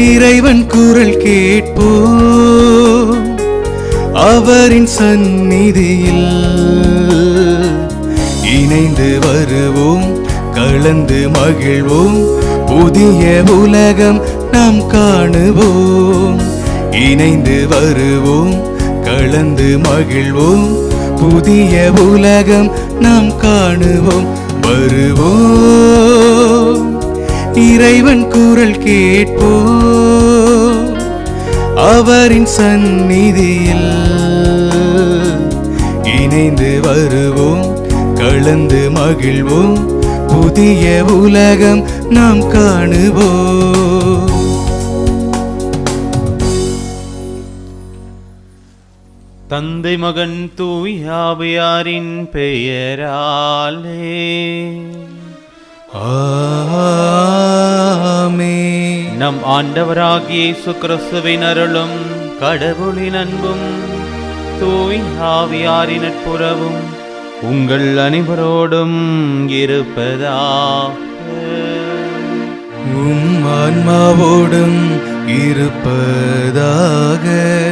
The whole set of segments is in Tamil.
இறைவன் குரல் கேட்போம் அவரின் சந்நிதியில் இணைந்து வருவோம் கலந்து மகிழ்வோம் புதிய உலகம் நாம் காணுவோம் இணைந்து வருவோம் கலந்து மகிழ்வோம் புதிய உலகம் நாம் காணுவோம் வருவோம் இறைவன் குரல் கேட்போம் அவரின் சந்நிதியில் இணைந்து வருவோம் கலந்து மகிழ்வோம் புதிய உலகம் நாம் காணுவோம் தந்தை மகன் தூயாவியாரின் பெயராலே ஆமென். நம் ஆண்டவராகிய இயேசு கிறிஸ்துவின் அருளும் கடவுளின் அன்பும் தூய் ஆவியாரின் நட்புறவும் உங்கள் அனைவரோடும் இருப்பதாக உம் ஆன்மாவோடும் இருப்பதாக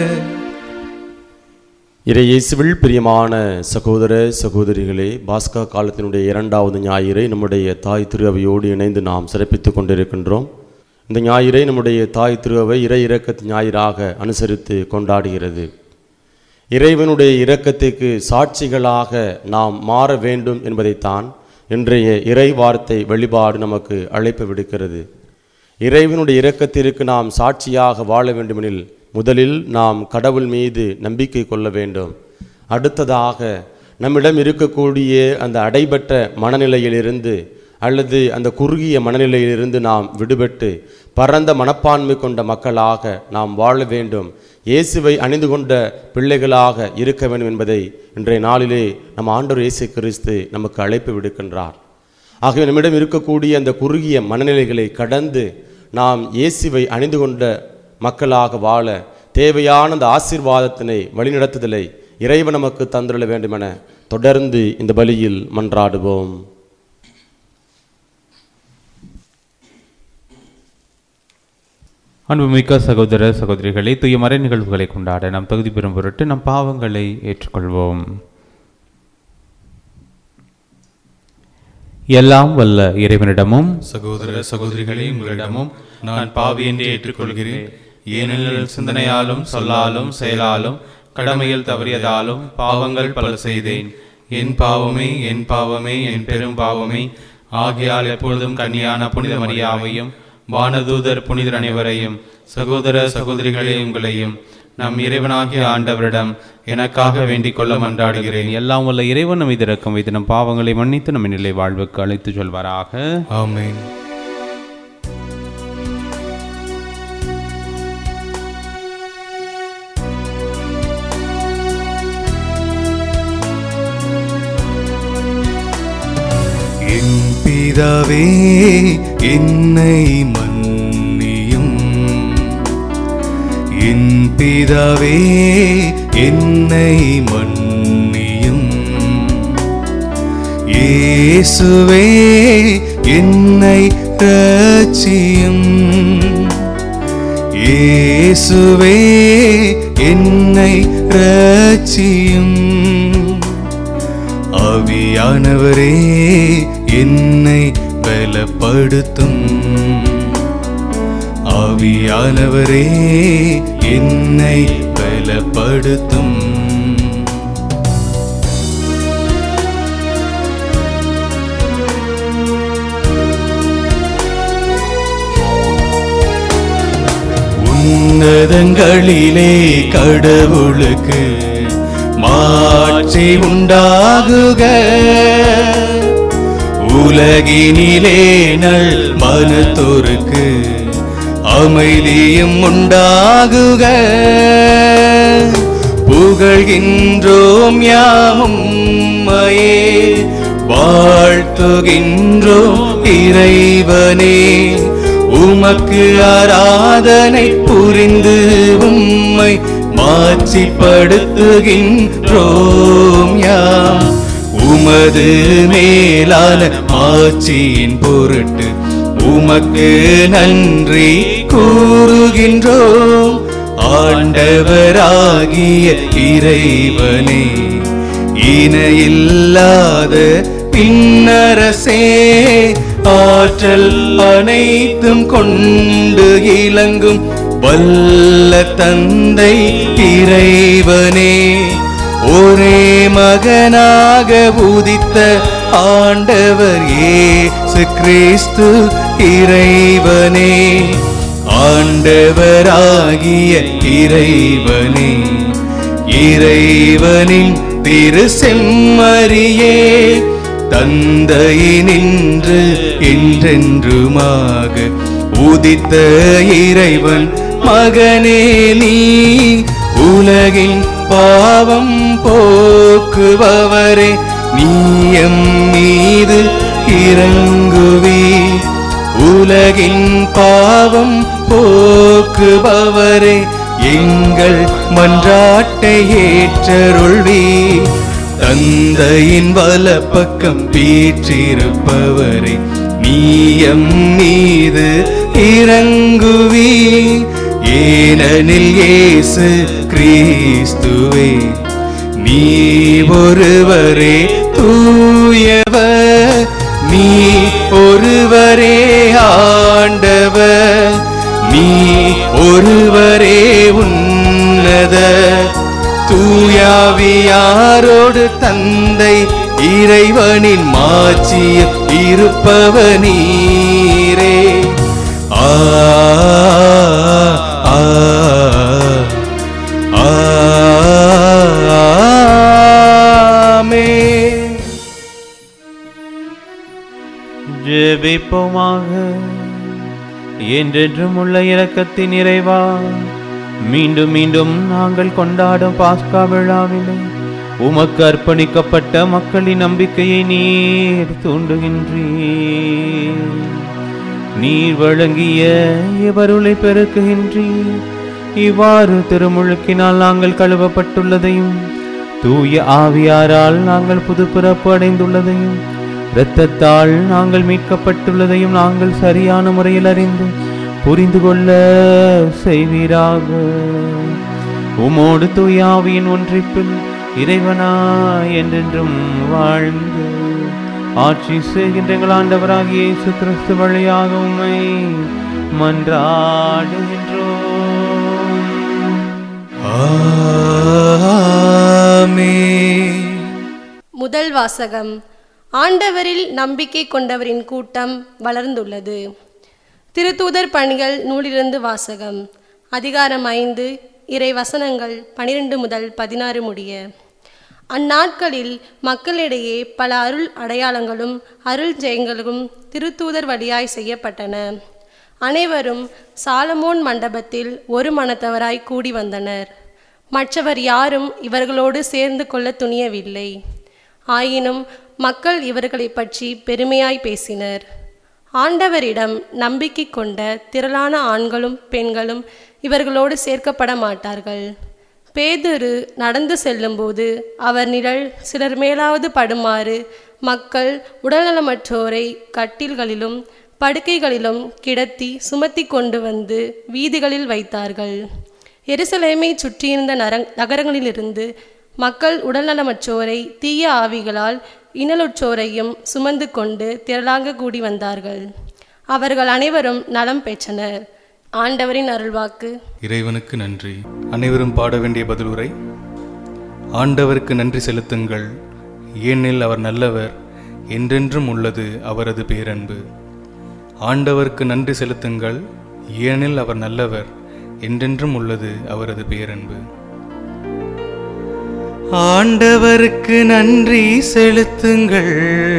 இறையேசுவில் பிரியமான சகோதர சகோதரிகளே பாஸ்கா காலத்தினுடைய இரண்டாவது ஞாயிறை நம்முடைய தாய் திருவையோடு இணைந்து நாம் சிறப்பித்துக் கொண்டிருக்கின்றோம் இந்த ஞாயிறை நம்முடைய தாய் திருவை இறை இரக்கத்து ஞாயிறாக அனுசரித்து கொண்டாடுகிறது இறைவனுடைய இரக்கத்துக்கு சாட்சிகளாக நாம் மாற வேண்டும் என்பதைத்தான் இன்றைய இறை வார்த்தை வெளிப்பாடு நமக்கு அழைப்பு விடுக்கிறது இறைவனுடைய இரக்கத்திற்கு நாம் சாட்சியாக வாழ வேண்டுமெனில் முதலில் நாம் கடவுள் மீது நம்பிக்கை கொள்ள வேண்டும் அடுத்ததாக நம்மிடம் இருக்கக்கூடிய அந்த அடைபட்ட மனநிலையிலிருந்து அல்லது அந்த குறுகிய மனநிலையிலிருந்து நாம் விடுபட்டு பரந்த மனப்பான்மை கொண்ட மக்களாக நாம் வாழ வேண்டும் இயேசுவை அணிந்து கொண்ட பிள்ளைகளாக இருக்க வேண்டும் என்பதை இன்றைய நாளிலே நம் ஆண்டவர் இயேசு கிறிஸ்து நமக்கு அழைப்பு விடுக்கின்றார் ஆகவே நம்மிடம் இருக்கக்கூடிய அந்த குறுகிய மனநிலைகளை கடந்து நாம் இயேசுவை அணிந்து கொண்ட மக்களாக வாழ தேவையான அந்த ஆசீர்வாதத்தினை வழிநடத்துதலை இறைவன் நமக்கு தந்துள்ள வேண்டுமென தொடர்ந்து இந்த பலியில் மன்றாடுவோம் அன்புமிக்க சகோதர சகோதரிகளை தூய மறை நிகழ்வுகளை கொண்டாட நாம் தகுதி பெறும் பொருட்டு நம் பாவங்களை ஏற்றுக்கொள்வோம் எல்லாம் வல்ல இறைவனிடமும் சகோதர சகோதரிகளே உங்களிடமும் நான் பாவி என்று ஏற்றுக்கொள்கிறேன் ஏனெனில் சிந்தனையாலும் சொல்லாலும் செயலாலும் கடமையில் தவறியதாலும் பாவங்கள் பல செய்தேன் என் பாவமே என் பாவமே என் பெரும் பாவமே ஆகையால் எப்பொழுதும் கன்னியான புனித மரியாவையும் வானதூதர் புனிதர் அனைவரையும் சகோதர சகோதரிகளே உங்களையும் நம் இறைவனாகிய ஆண்டவரிடம் எனக்காக வேண்டிக் கொள்ள மன்றாடுகிறேன் எல்லாம் வல்ல இறைவன் நம்மை திறக்கம் வைத்து நம் பாவங்களை மன்னித்து நம்ம நிலை வாழ்வுக்கு அழைத்து சொல்வாராக ஆமென் என் பிதாவே என்னை மன்னியும் என் பிதாவே என்னை மன்னியும் இயேசுவே என்னை ரட்சியும் இயேசுவே என்னை ரட்சியும் ஆவியானவரே என்னை பலப்படுத்தும் ஆவியானவரே என்னை பலப்படுத்தும் உன்னதங்களிலே கடவுளுக்கு மாட்சி உண்டாகுக உலகினிலே நல் மனத்தோருக்கு அமைதியும் உண்டாகுக புகழ்கின்றோம் யாமும் உம்மையே வாழ்த்துகின்றோம் இறைவனே உமக்கு ஆராதனை புரிந்து உம்மை மாட்சிப்படுத்துகின்றோம் யாம் உமது மேலான ஆட்சியின் பொருட்டு உமக்கு நன்றி கூறுகின்றோம் ஆண்டவராகிய இறைவனே இணையில்லாத பின்னரசே ஆற்றல் அனைத்தும் கொண்டு இலங்கும் வல்ல தந்தை இறைவனே ஒரே மகனாக உதித்த ஆண்டவர் இயேசு கிறிஸ்து இறைவனே ஆண்டவராகிய இறைவனே இறைவனின் திரு செம்மறியே தந்தையினின்று என்றென்றுமாக உதித்த இறைவன் மகனே நீ உலகின் பாவம் போக்குபவரே நீயம் மீது இறங்குவி உலகின் பாவம் போக்குபவரே எங்கள் மன்றாட்டை ஏற்றருள்வி தந்தையின் வலப்பக்கம் பீற்றிருப்பவரே நீயம் மீது இறங்குவி ஏனெனில் இயேசு கிறிஸ்துவே நீ ஒருவரே தூயவர் நீ ஒருவரே ஆண்டவர் நீ ஒருவரே உன்னத தூயாவியாரோடு தந்தை இறைவனின் மாட்சியில் இருப்பவ நீரே ஆ ஆ ஆமென். ஜெபிப்போமாக என்றென்றும் உள்ள இரக்கத்தின் நிறைவா மீண்டும் மீண்டும் நாங்கள் கொண்டாடும் பாஸ்கா விழாவிலே உமக்கு அர்ப்பணிக்கப்பட்ட மக்களின் நம்பிக்கையை நீர் தூண்டுகின்றீர் நீர் வழங்கிய இவருளை பெருக்குகின்றீர் இவ்வாறு திருமுழுக்கினால் நாங்கள் கழுவப்பட்டுள்ளதையும் தூய ஆவியாரால் நாங்கள் புது பிறப்பு அடைந்துள்ளதையும் இரத்தத்தால் நாங்கள் மீட்கப்பட்டுள்ளதையும் நாங்கள் சரியான முறையில் அறிந்து புரிந்து கொள்ள செய்வீராக உமோடு தூய ஆவியின் ஒன்றிப்பில் இறைவனா என்றென்றும் வாழ்ந்து ஆட்சி செய்கின்ற எங்கள் ஆண்டவராகிய இயேசு கிறிஸ்து வழியாக உம்மை மன்றாடுகின்றோம் ஆமென். முதல் வாசகம் ஆண்டவரில் நம்பிக்கை கொண்டவரின் கூட்டம் வளர்ந்துள்ளது திருத்தூதர் பணிகள் நூலிலிருந்து வாசகம் அதிகாரம் ஐந்து இறை வசனங்கள் பனிரெண்டு முதல் பதினாறு முடிய அந்நாட்களில் மக்களிடையே பல அருள் அடையாளங்களும் அருள் ஜெயங்களும் திருத்தூதர் வழியாய் செய்யப்பட்டன அனைவரும் சாலமோன் மண்டபத்தில் ஒரு மனத்தவராய் கூடி வந்தனர் மற்றவர் யாரும் இவர்களோடு சேர்ந்து கொள்ள துணியவில்லை ஆயினும் மக்கள் இவர்களைப் பற்றி பெருமையாய் பேசினர் ஆண்டவரிடம் நம்பிக்கை கொண்ட திரளான ஆண்களும் பெண்களும் இவர்களோடு சேர்க்கப்பட மாட்டார்கள் பேதுரு நடந்து செல்லும்போது அவர் நிழல் சிலர் மேலாவது படுமாறு மக்கள் உடல்நலமற்றோரை கட்டில்களிலும் படுக்கைகளிலும் கிடத்தி சுமத்தி கொண்டு வந்து வீதிகளில் வைத்தார்கள் எருசலேமை சுற்றியிருந்த நர நகரங்களிலிருந்து மக்கள் உடல்நலமற்றோரை தீய ஆவிகளால் இனலுற்றோரையும் சுமந்து கொண்டு திரளாக கூடி வந்தார்கள் அவர்கள் அனைவரும் நலம் பெற்றனர் ஆண்டவரின் அருள்வாக்கு இறைவனுக்கு நன்றி அனைவரும் பாட வேண்டிய பதிலுரை ஆண்டவருக்கு நன்றி செலுத்துங்கள் ஏனெனில் அவர் நல்லவர் என்றென்றும் உள்ளது அவரது பேரன்பு ஆண்டவருக்கு நன்றி செலுத்துங்கள் ஏனெனில் அவர் நல்லவர் என்றென்றும் உள்ளது அவரது பேரன்பு ஆண்டவருக்கு நன்றி செலுத்துங்கள்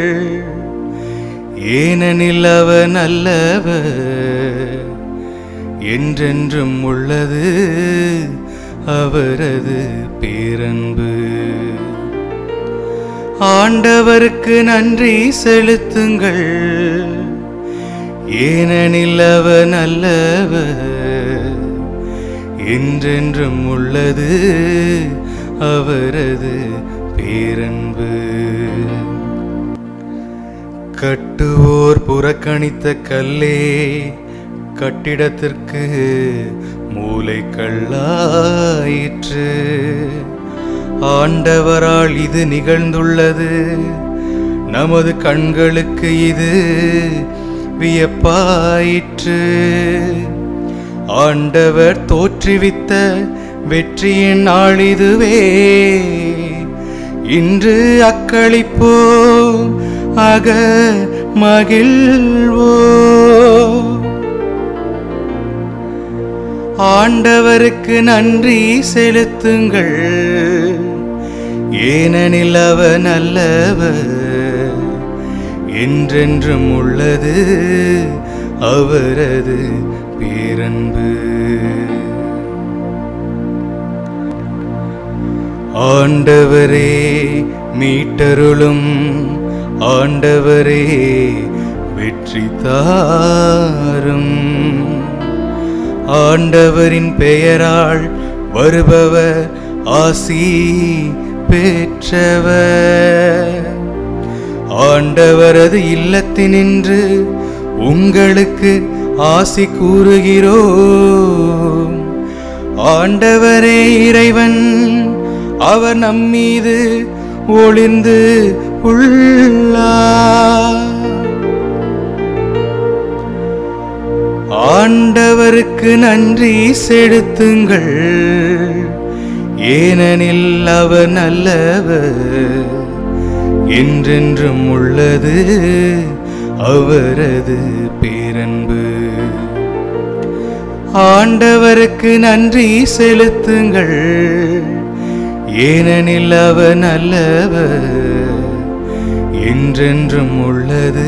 ஏனெனில் அவர் நல்லவர் என்றென்றும் உள்ளது அவரது பேரன்பு ஆண்டவருக்கு நன்றி செலுத்துங்கள் ஏனெனில் அவர் நல்லவர் என்றென்றும் உள்ளது அவரது பேரன்பு கட்டுவோர் புறக்கணித்த கல்லே கட்டிடத்திற்கு மூளைக்கல்லாயிற்று ஆண்டவரால் இது நிகழ்ந்துள்ளது நமது கண்களுக்கு இது வியப்பாயிற்று ஆண்டவர் தோற்றுவித்த வெற்றியின் நாளிதுவே இன்று அக்களிப்போ அக மகிழ்வோ ஆண்டவருக்கு நன்றி செலுத்துங்கள் ஏனெனில் அவர் நல்லவர் என்றென்றும் உள்ளது அவரது பேரன்பு ஆண்டவரே மீட்டருளும் ஆண்டவரே வெற்றி தாரும் ஆண்டவரின் பெயரால் வருபவர் ஆசி பெற்றவர் ஆண்டவரது இல்லத்தினின்று உங்களுக்கு ஆசி கூறுகிறோம் ஆண்டவரே இறைவன் அவர் நம்மீது ஒளிர்ந்து உள்ளார் ஆண்டவருக்கு நன்றி செலுத்துங்கள் ஏனெனில் அவர் நல்லவர் என்றென்றும் உள்ளது அவரது பேரன்பு ஆண்டவருக்கு நன்றி செலுத்துங்கள் ஏனெனில் அவர் நல்லவர் என்றென்றும் உள்ளது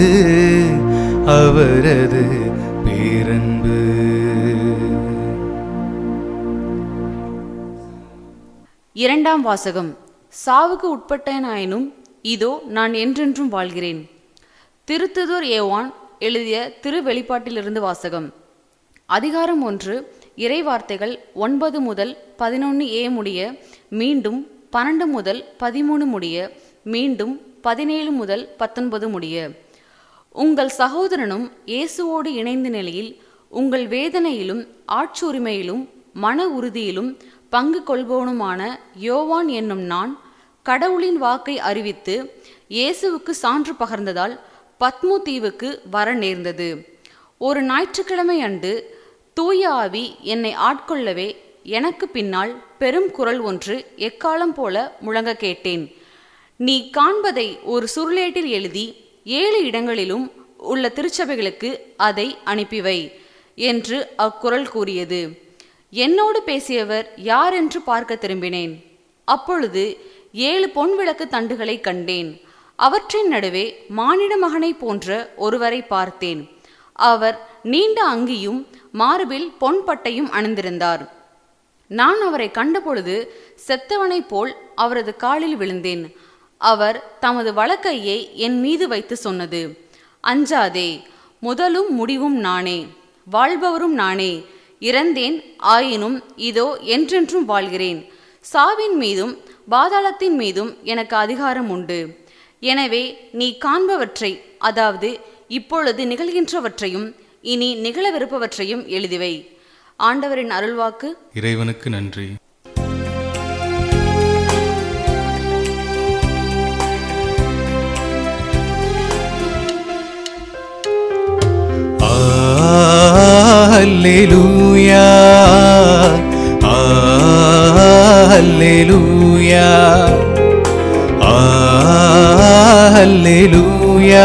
அவரது பேரன்பு இரண்டாம் வாசகம் சாவுக்கு உட்பட்டனாயினும் இதோ நான் என்றென்றும் வாழ்கிறேன் திருத்துதூர் ஏவான் எழுதிய திரு வெளிப்பாட்டிலிருந்து வாசகம் அதிகாரம் ஒன்று இறை வார்த்தைகள் ஒன்பது முதல் பதினொன்று ஏ முடிய மீண்டும் பன்னெண்டு முதல் பதிமூணு முடிய மீண்டும் பதினேழு முதல் பத்தொன்பது முடிய உங்கள் சகோதரனும் இயேசுவோடு இணைந்த நிலையில் உங்கள் வேதனையிலும் ஆட்சுரிமையிலும் மன உறுதியிலும் பங்கு கொள்பவனுமான யோவான் என்னும் நான் கடவுளின் வாக்கை அறிவித்து இயேசுவுக்கு சான்று பகர்ந்ததால் பத்மு தீவுக்கு வர நேர்ந்தது ஒரு ஞாயிற்றுக்கிழமை அன்று தூய ஆவி என்னை ஆட்கொள்ளவே எனக்கு பின்னால் பெரும் குரல் ஒன்று எக்காலம் போல முழங்க கேட்டேன் நீ காண்பதை ஒரு சுருளேட்டில் எழுதி ஏழு இடங்களிலும் உள்ள திருச்சபைகளுக்கு அதை அனுப்பிவை என்று அக்குரல் கூறியது என்னோடு பேசியவர் யார் என்று பார்க்க திரும்பினேன் அப்பொழுது ஏழு பொன் விளக்கு தண்டுகளை கண்டேன் அவற்றின் நடுவே மானிட மகனைப் போன்ற ஒருவரை பார்த்தேன் அவர் நீண்ட அங்கியும் மார்பில் பொன் பட்டையும் அணிந்திருந்தார் நான் அவரை கண்டபொழுது செத்தவனைப் போல் அவரது காலில் விழுந்தேன் அவர் தமது வலக்கையை என் மீது வைத்து சொன்னது அஞ்சாதே முதலும் முடிவும் நானே வாழ்பவரும் நானே இறந்தேன் ஆயினும் இதோ என்றென்றும் வாழ்கிறேன் சாவின் மீதும் பாதாளத்தின் மீதும் எனக்கு அதிகாரம் உண்டு எனவே நீ காண்பவற்றை அதாவது இப்பொழுது நிகழ்கின்றவற்றையும் இனி நிகழவிருப்பவற்றையும் எழுதிவை ஆண்டவரின் அருள்வாக்கு இறைவனுக்கு நன்றி Alleluia. Alleluia. Alleluia.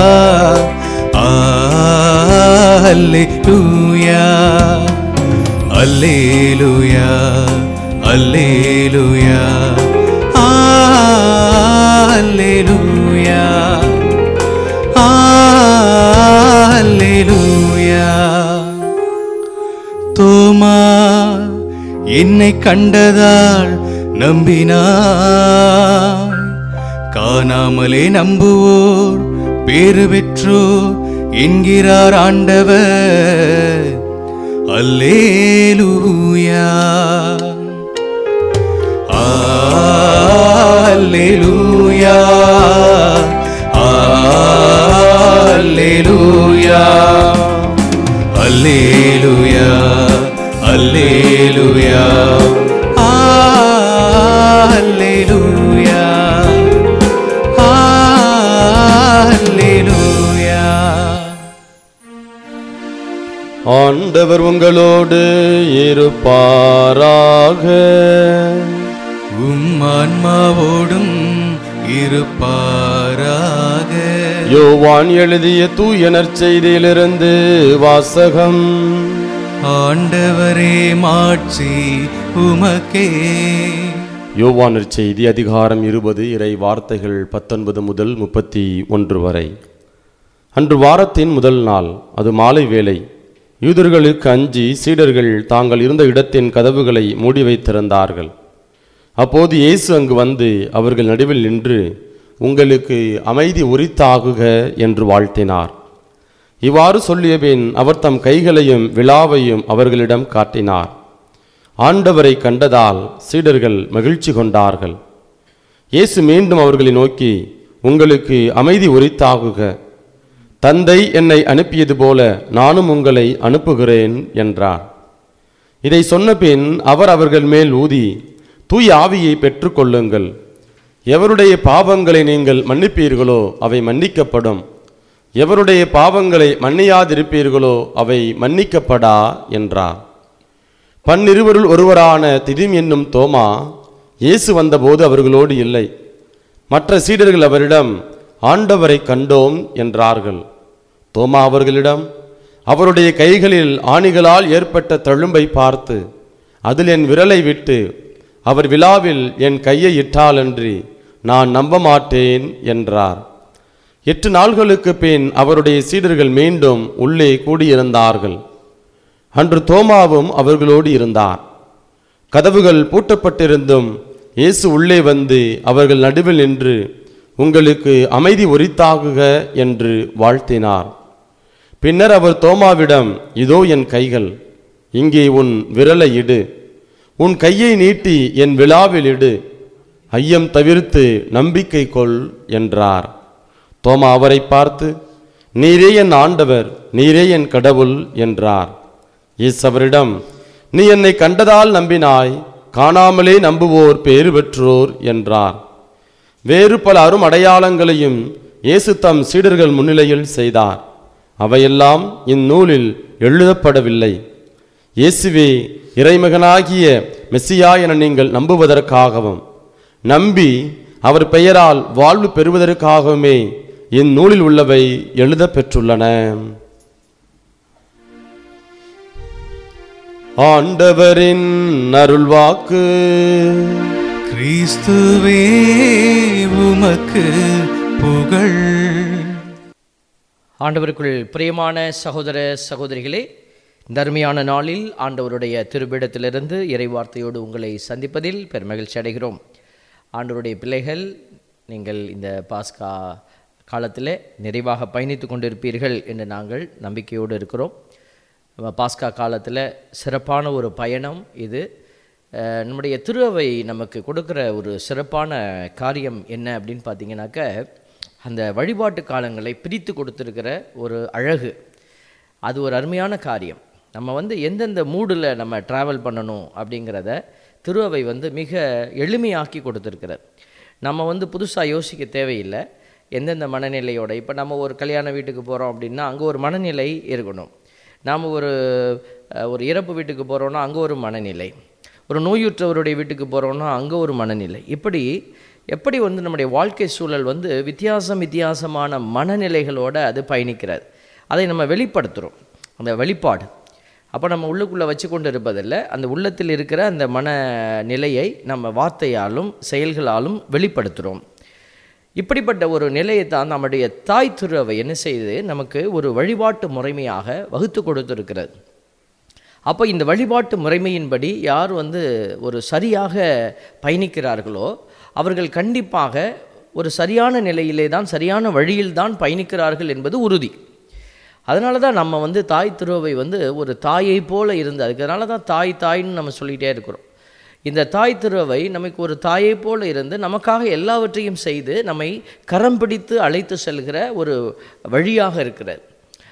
Alleluia. Alleluia. Alleluia. Alleluia. அல்லேலூயா தோமா என்னை கண்டதால் நம்பினார் காணாமலே நம்புவோர் பேறு பெற்றோர் என்கிறார் ஆண்டவர் அல்லேலூயா அல்லேலூயா அல்லேலூயா அல்லேலுயா அல்லேலுயா ஆ, அல்லேலுயா ஆ, அல்லேலுயா ஆண்டவர் உங்களோடு இருப்பாராக உம் ஆன்மாவோடும் இருப்பாராக யோவான் எழுதிய தூய நற்செய்தியிலிருந்து வாசகம் ஆண்டவரே மாட்சி உமக்கே யோவான் நற்செய்தி அதிகாரம் இருபது இறை வார்த்தைகள் பத்தொன்பது முதல் முப்பத்தி ஒன்று வரை அன்று வாரத்தின் முதல் நாள் அது மாலை வேளை யூதர்களுக்கு அஞ்சி சீடர்கள் தாங்கள் இருந்த இடத்தின் கதவுகளை மூடி வைத்திருந்தார்கள் அப்போது இயேசு அங்கு வந்து அவர்கள் நடுவில் நின்று உங்களுக்கு அமைதி உரித்தாகுக என்று வாழ்த்தினார் இவ்வாறு சொல்லியபின் அவர் தம் கைகளையும் விழாவையும் அவர்களிடம் காட்டினார் ஆண்டவரை கண்டதால் சீடர்கள் மகிழ்ச்சி கொண்டார்கள் இயேசு மீண்டும் அவர்களை நோக்கி உங்களுக்கு அமைதி உரித்தாகுக தந்தை என்னை அனுப்பியது போல நானும் உங்களை அனுப்புகிறேன் என்றார் இதை சொன்னபின் அவர் அவர்கள் மேல் ஊதி தூய் ஆவியை பெற்றுக்கொள்ளுங்கள் எவருடைய பாவங்களை நீங்கள் மன்னிப்பீர்களோ அவை மன்னிக்கப்படும் எவருடைய பாவங்களை மன்னியாதிருப்பீர்களோ அவை மன்னிக்கப்படா என்றார் பன்னிருவருள் ஒருவரான திதிம் என்னும் தோமா இயேசு வந்தபோது அவர்களோடு இல்லை மற்ற சீடர்கள் அவரிடம் ஆண்டவரை கண்டோம் என்றார்கள் தோமா அவர்களிடம் அவருடைய கைகளில் ஆணிகளால் ஏற்பட்ட தழும்பை பார்த்து அதில் என் விரலை விட்டு அவர் விழாவில் என் கையை இட்டாலன்றி நான் நம்ப மாட்டேன் என்றார் எட்டு நாள்களுக்கு பின் அவருடைய சீடர்கள் மீண்டும் உள்ளே கூடியிருந்தார்கள் அன்று தோமாவும் அவர்களோடு இருந்தார் கதவுகள் பூட்டப்பட்டிருந்தும் இயேசு உள்ளே வந்து அவர்கள் நடுவில் நின்று உங்களுக்கு அமைதி உரித்தாகுக என்று வாழ்த்தினார் பின்னர் அவர் தோமாவிடம் இதோ என் கைகள் இங்கே உன் விரலை இடு உன் கையை நீட்டி என் விழாவில் இடு ஐயம் தவிர்த்து நம்பிக்கை கொள் என்றார் தோமா அவரை பார்த்து நீரே என் ஆண்டவர் நீரே என் கடவுள் என்றார் இயேசு அவரிடம் நீ என்னை கண்டதால் நம்பினாய் காணாமலே நம்புவோர் பேறு பெற்றோர் என்றார் வேறு பல அரும் அடையாளங்களையும் இயேசு தம் சீடர்கள் முன்னிலையில் செய்தார் அவையெல்லாம் இந்நூலில் எழுதப்படவில்லை இயேசுவே இறைமகனாகிய மெஸ்ஸியா என நீங்கள் நம்புவதற்காகவும் நம்பி அவர் பெயரால் வாழ்வு பெறுவதற்காகவுமே இந்நூலில் உள்ளவை எழுதப் பெற்றுள்ளன ஆண்டவரின் அருள்வாக்கு கிறிஸ்துவே உமக்கு புகழ் ஆண்டவருக்குள் பிரியமான சகோதர சகோதரிகளே இந்த அருமையான நாளில் ஆண்டவருடைய திருபிடத்திலிருந்து இறைவார்த்தையோடு உங்களை சந்திப்பதில் பெருமகிழ்ச்சி அடைகிறோம் ஆண்டவருடைய பிள்ளைகள் நீங்கள் இந்த பாஸ்கா காலத்தில் நிறைவாக பயணித்து கொண்டிருப்பீர்கள் என்று நாங்கள் நம்பிக்கையோடு இருக்கிறோம் நம்ம பாஸ்கா காலத்தில் சிறப்பான ஒரு பயணம் இது அஹ், நம்முடைய திருவை நமக்கு கொடுக்குற ஒரு சிறப்பான காரியம் என்ன அப்படின்னு பார்த்தீங்கன்னாக்க அந்த வழிபாட்டு காலங்களை பிரித்து கொடுத்துருக்கிற ஒரு அழகு அது ஒரு அருமையான காரியம் நம்ம வந்து எந்தெந்த மூடில் நம்ம ட்ராவல் பண்ணணும் அப்படிங்கிறத திருவை வந்து மிக எளிமையாக்கி கொடுத்துருக்கிறார் நம்ம வந்து புதுசாக யோசிக்க தேவையில்லை எந்தெந்த மனநிலையோட இப்போ நம்ம ஒரு கல்யாண வீட்டுக்கு போகிறோம் அப்படின்னா அங்கே ஒரு மனநிலை இருக்கணும் நாம் ஒரு அஹ், ஒரு இறப்பு வீட்டுக்கு போகிறோன்னா அங்கே ஒரு மனநிலை ஒரு நோயுற்றவருடைய வீட்டுக்கு போகிறோன்னா அங்கே ஒரு மனநிலை இப்படி எப்படி வந்து நம்முடைய வாழ்க்கை சூழல் வந்து வித்தியாசம் வித்தியாசமான மனநிலைகளோட அது பயணிக்கிறது அதை நம்ம வெளிப்படுத்துகிறோம் அந்த வெளிப்பாடு அப்போ நம்ம உள்ளுக்குள்ளே வச்சு கொண்டு இருப்பதில்லை அந்த உள்ளத்தில் இருக்கிற அந்த மனநிலையை நம்ம வார்த்தையாலும் செயல்களாலும் வெளிப்படுத்துகிறோம் இப்படிப்பட்ட ஒரு நிலையை தான் நம்முடைய தாய் திருவை என்ன செய்து நமக்கு ஒரு வழிபாட்டு முறைமையாக வகுத்து கொடுத்திருக்கிறது அப்போ இந்த வழிபாட்டு முறைமையின்படி யார் வந்து ஒரு சரியாக பயணிக்கிறார்களோ அவர்கள் கண்டிப்பாக ஒரு சரியான நிலையிலே தான் சரியான வழியில் தான் பயணிக்கிறார்கள் என்பது உறுதி அதனால தான் நம்ம வந்து தாய் திருவை வந்து ஒரு தாயை போல இருந்து அதுக்கு அதனால தான் தாய் தாய்ன்னு நம்ம சொல்லிகிட்டே இருக்கிறோம் இந்த தாய் திருவை நமக்கு ஒரு தாயை போல இருந்து நமக்காக எல்லாவற்றையும் செய்து நம்மை கரம் பிடித்து அழைத்து செல்கிற ஒரு வழியாக இருக்கிறது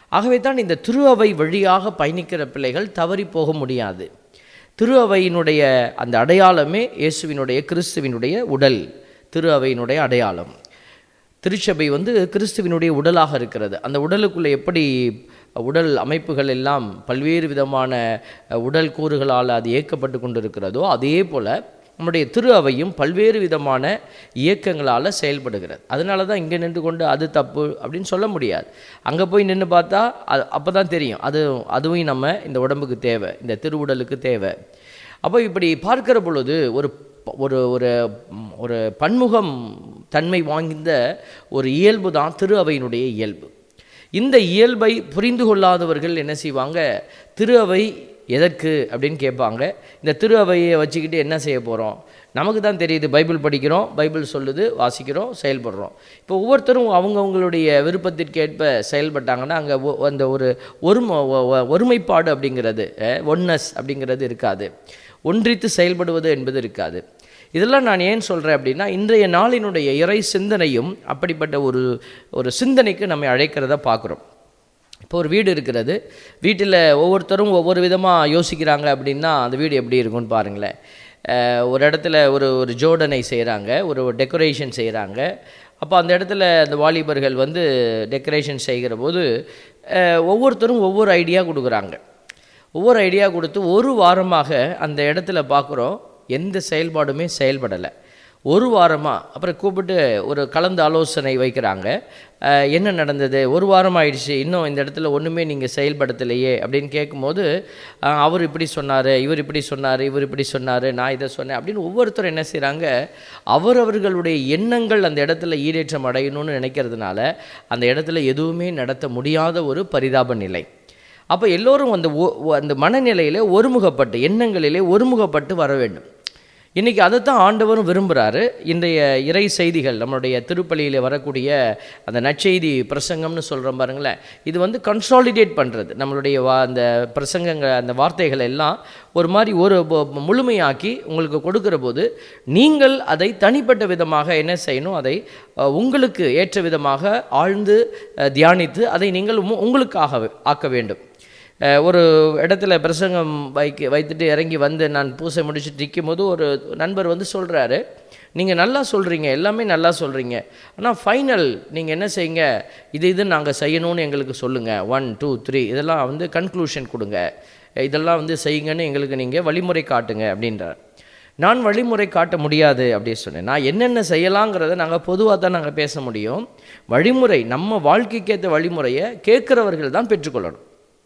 ஆகவே தான் இந்த திரு அவை வழியாக பயணிக்கிற பிள்ளைகள் தவறி போக முடியாது திரு அவையினுடைய அந்த அடையாளமே இயேசுவினுடைய கிறிஸ்துவினுடைய உடல் திரு அவையினுடைய அடையாளம் திருச்சபை வந்து கிறிஸ்துவினுடைய உடலாக இருக்கிறது அந்த உடலுக்குள்ளே எப்படி உடல் அமைப்புகள் எல்லாம் பல்வேறு விதமான அஹ், உடல் கூறுகளால் அது இயக்கப்பட்டு கொண்டிருக்கிறதோ அதே போல் நம்முடைய திரு அவையும் பல்வேறு விதமான இயக்கங்களால் செயல்படுகிறது அதனால தான் இங்கே நின்று கொண்டு அது தப்பு அப்படின்னு சொல்ல முடியாது அங்கே போய் நின்று பார்த்தா அது அப்போ தான் தெரியும் அது அதுவும் நம்ம இந்த உடம்புக்கு தேவை இந்த திருவுடலுக்கு தேவை அப்போ இப்படி பார்க்கிற பொழுது ஒரு ப- ஒரு ஒரு ம், ஒரு பன்முகம் தன்மை வாய்ந்த ஒரு இயல்பு தான் திரு அவையினுடைய இயல்பு இந்த இயல்பை புரிந்து கொள்ளாதவர்கள் என்ன செய்வாங்க திரு அவை எதற்கு அப்படின்னு கேட்பாங்க இந்த திரு அவையை வச்சுக்கிட்டு என்ன செய்ய போகிறோம் நமக்கு தான் தெரியுது பைபிள் படிக்கிறோம் பைபிள் சொல்லுது வாசிக்கிறோம் செயல்படுறோம் இப்போ ஒவ்வொருத்தரும் அவங்கவுங்களுடைய விருப்பத்திற்கேற்ப செயல்பட்டாங்கன்னா அங்கே அந்த ஒரு ஒரும ஒ- ஒ- ஒருமைப்பாடு அப்படிங்கிறது ஒன்னஸ் அப்படிங்கிறது இருக்காது ஒன்றித்து செயல்படுவது என்பது இருக்காது இதெல்லாம் நான் ஏன் சொல்கிறேன் அப்படின்னா இன்றைய நாளினுடைய இறை சிந்தனையும் அப்படிப்பட்ட ஒரு ஒரு சிந்தனைக்கு நம்மை அழைக்கிறத பார்க்குறோம் இப்போ ஒரு வீடு இருக்கிறது வீட்டில் ஒவ்வொருத்தரும் ஒவ்வொரு விதமாக யோசிக்கிறாங்க அப்படின்னா அந்த வீடு எப்படி இருக்கும்னு பாருங்களேன் அஹ் ஒரு இடத்துல ஒரு ஒரு ஜோடனை செய்கிறாங்க ஒரு டெக்கரேஷன் செய்கிறாங்க அப்போ அந்த இடத்துல அந்த வாலிபர்கள் வந்து டெக்கரேஷன் செய்கிற போது அஹ் ஒவ்வொருத்தரும் ஒவ்வொரு ஐடியா கொடுக்குறாங்க ஒவ்வொரு ஐடியா கொடுத்து ஒரு வாரமாக அந்த இடத்துல பார்க்குறோம் எந்த செயல்பாடுமே செயல்படலை ஒரு வாரமாக அப்புறம் கூப்பிட்டு ஒரு கலந்து ஆலோசனை வைக்கிறாங்க அஹ், என்ன நடந்தது ஒரு வாரம் ஆயிடுச்சு இன்னும் இந்த இடத்துல ஒன்றுமே நீங்கள் செயல்படுத்தலையே அப்படின்னு கேட்கும்போது அஹ், அவர் இப்படி சொன்னார் இவர் இப்படி சொன்னார் இவர் இப்படி சொன்னார் நான் இதை சொன்னேன் அப்படின்னு ஒவ்வொருத்தரும் என்ன செய்கிறாங்க அவரவர்களுடைய எண்ணங்கள் அந்த இடத்துல ஈடேற்றம் அடையணும்னு நினைக்கிறதுனால அந்த இடத்துல எதுவுமே நடத்த முடியாத ஒரு பரிதாப நிலை அப்போ எல்லோரும் அந்த ஒ- ஒ- அந்த மனநிலையிலே ஒருமுகப்பட்டு எண்ணங்களிலே ஒருமுகப்பட்டு வர வேண்டும் இன்றைக்கி அதைத்தான் ஆண்டவரும் விரும்புகிறாரு இன்றைய இறை செய்திகள் நம்மளுடைய திருப்பலியில் வரக்கூடிய அந்த நற்செய்தி பிரசங்கம்னு சொல்கிறோம் பாருங்களேன் இது வந்து கன்சாலிடேட் பண்ணுறது நம்மளுடைய வா அந்த பிரசங்கங்கள் அந்த வார்த்தைகள் எல்லாம் ஒரு மாதிரி ஒரு ப- முழுமையாக்கி உங்களுக்கு கொடுக்கிற போது நீங்கள் அதை தனிப்பட்ட விதமாக என்ன செய்யணும் அதை அஹ், உங்களுக்கு ஏற்ற விதமாக ஆழ்ந்து அஹ், தியானித்து அதை நீங்கள் உம்- உங்களுக்காக ஆக்க வேண்டும் அஹ் ஒரு இடத்துல பிரசங்கம் வைக்க வைத்துட்டு இறங்கி வந்து நான் பூசை முடிச்சுட்டு நிற்கும் போது ஒரு நண்பர் வந்து சொல்கிறாரு நீங்கள் நல்லா சொல்கிறீங்க எல்லாமே நல்லா சொல்கிறீங்க ஆனால் ஃபைனல் நீங்கள் என்ன செய்யுங்க இது இது நாங்கள் செய்யணும்னு எங்களுக்கு சொல்லுங்கள் ஒன் டூ த்ரீ இதெல்லாம் வந்து கன்க்ளூஷன் கொடுங்க இதெல்லாம் வந்து செய்யுங்கன்னு எங்களுக்கு நீங்கள் வழிமுறை காட்டுங்க அப்படின்றார் நான் வழிமுறை காட்ட முடியாது அப்படின்னு சொன்னேன் நான் என்னென்ன செய்யலாங்கிறத நாங்கள் பொதுவாக தான் நாங்கள் பேச முடியும் வழிமுறை நம்ம வாழ்க்கைக்கேற்ற வழிமுறையை கேட்குறவர்கள் தான் பெற்றுக்கொள்ளணும்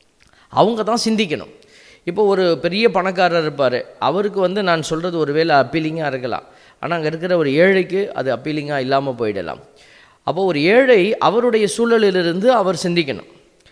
அவங்க தான் சிந்திக்கணும் இப்போ ஒரு பெரிய பணக்காரர் இருப்பார் அவருக்கு வந்து நான் சொல்கிறது ஒருவேளை அப்பீலிங்காக இருக்கலாம் ஆனால் அங்கே இருக்கிற ஒரு ஏழைக்கு அது அப்பீலிங்காக இல்லாமல் போயிடலாம் அப்போ ஒரு ஏழை அவருடைய சூழலிலிருந்து அவர் சிந்திக்கணும்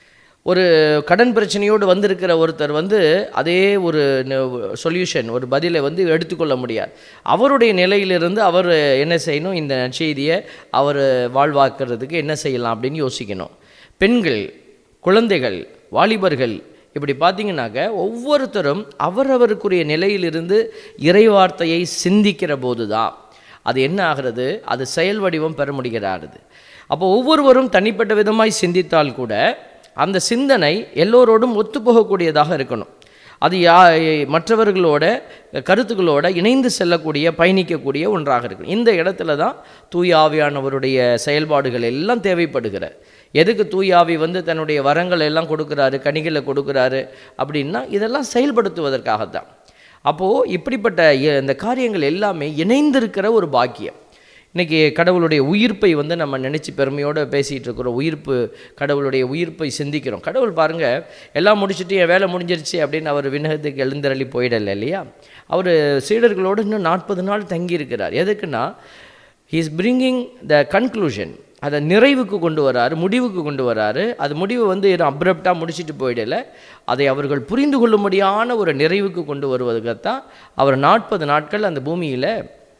ஒரு கடன் பிரச்சனையோடு வந்திருக்கிற ஒருத்தர் வந்து அதே ஒரு சொல்யூஷன் ஒரு பதிலை வந்து எடுத்துக்கொள்ள முடியாது அவருடைய நிலையிலிருந்து அவர் என்ன செய்யணும் இந்த செய்தியை அவர் வாழ்வாக்குறதுக்கு என்ன செய்யலாம் அப்படின்னு யோசிக்கணும் பெண்கள் குழந்தைகள் வாலிபர்கள் இப்படி பார்த்தீங்கன்னாக்க ஒவ்வொருத்தரும் அவரவருக்குரிய நிலையிலிருந்து இறைவார்த்தையை சிந்திக்கிற போது தான் அது என்ன ஆகிறது அது செயல் வடிவம் பெற முடிகிறாருது அப்போ ஒவ்வொருவரும் தனிப்பட்ட விதமாய் சிந்தித்தால் கூட அந்த சிந்தனை எல்லோரோடும் ஒத்துப்போகக்கூடியதாக இருக்கணும் அது யா மற்றவர்களோட கருத்துக்களோட இணைந்து செல்லக்கூடிய பயணிக்கக்கூடிய ஒன்றாக இருக்கும் இந்த இடத்துல தான் தூய ஆவியானவருடைய செயல்பாடுகள் எல்லாம் தேவைப்படுகிற எதுக்கு தூய ஆவி வந்து தன்னுடைய வரங்கள் எல்லாம் கொடுக்குறாரு கனிகளை கொடுக்குறாரு அப்படின்னா இதெல்லாம் செயல்படுத்துவதற்காகத்தான் அப்போது இப்படிப்பட்ட இ- இந்த காரியங்கள் எல்லாமே இணைந்திருக்கிற ஒரு பாக்கியம் இன்றைக்கி கடவுளுடைய உயிர்ப்பை வந்து நம்ம நினச்சி பெருமையோடு பேசிகிட்டு இருக்கிறோம் உயிர்ப்பு கடவுளுடைய உயிர்ப்பை சிந்திக்கிறோம் கடவுள் பாருங்கள் எல்லாம் முடிச்சுட்டு என் வேலை முடிஞ்சிருச்சு அப்படின்னு அவர் விண்ணகத்துக்கு எழுந்தருளி போயிடல இல்லையா அவர் சீடர்களோடு இன்னும் நாற்பது நாள் தங்கியிருக்கிறார் எதுக்குன்னா he is bringing the conclusion அதை நிறைவுக்கு கொண்டு வராரு முடிவுக்கு கொண்டு வராரு அது முடிவு வந்து அப்ரப்டாக முடிச்சிட்டு போயிடல அதை அவர்கள் புரிந்து கொள்ளும்படியான ஒரு நிறைவுக்கு கொண்டு வருவதற்குத்தான் அவர் நாற்பது நாட்கள் அந்த பூமியில்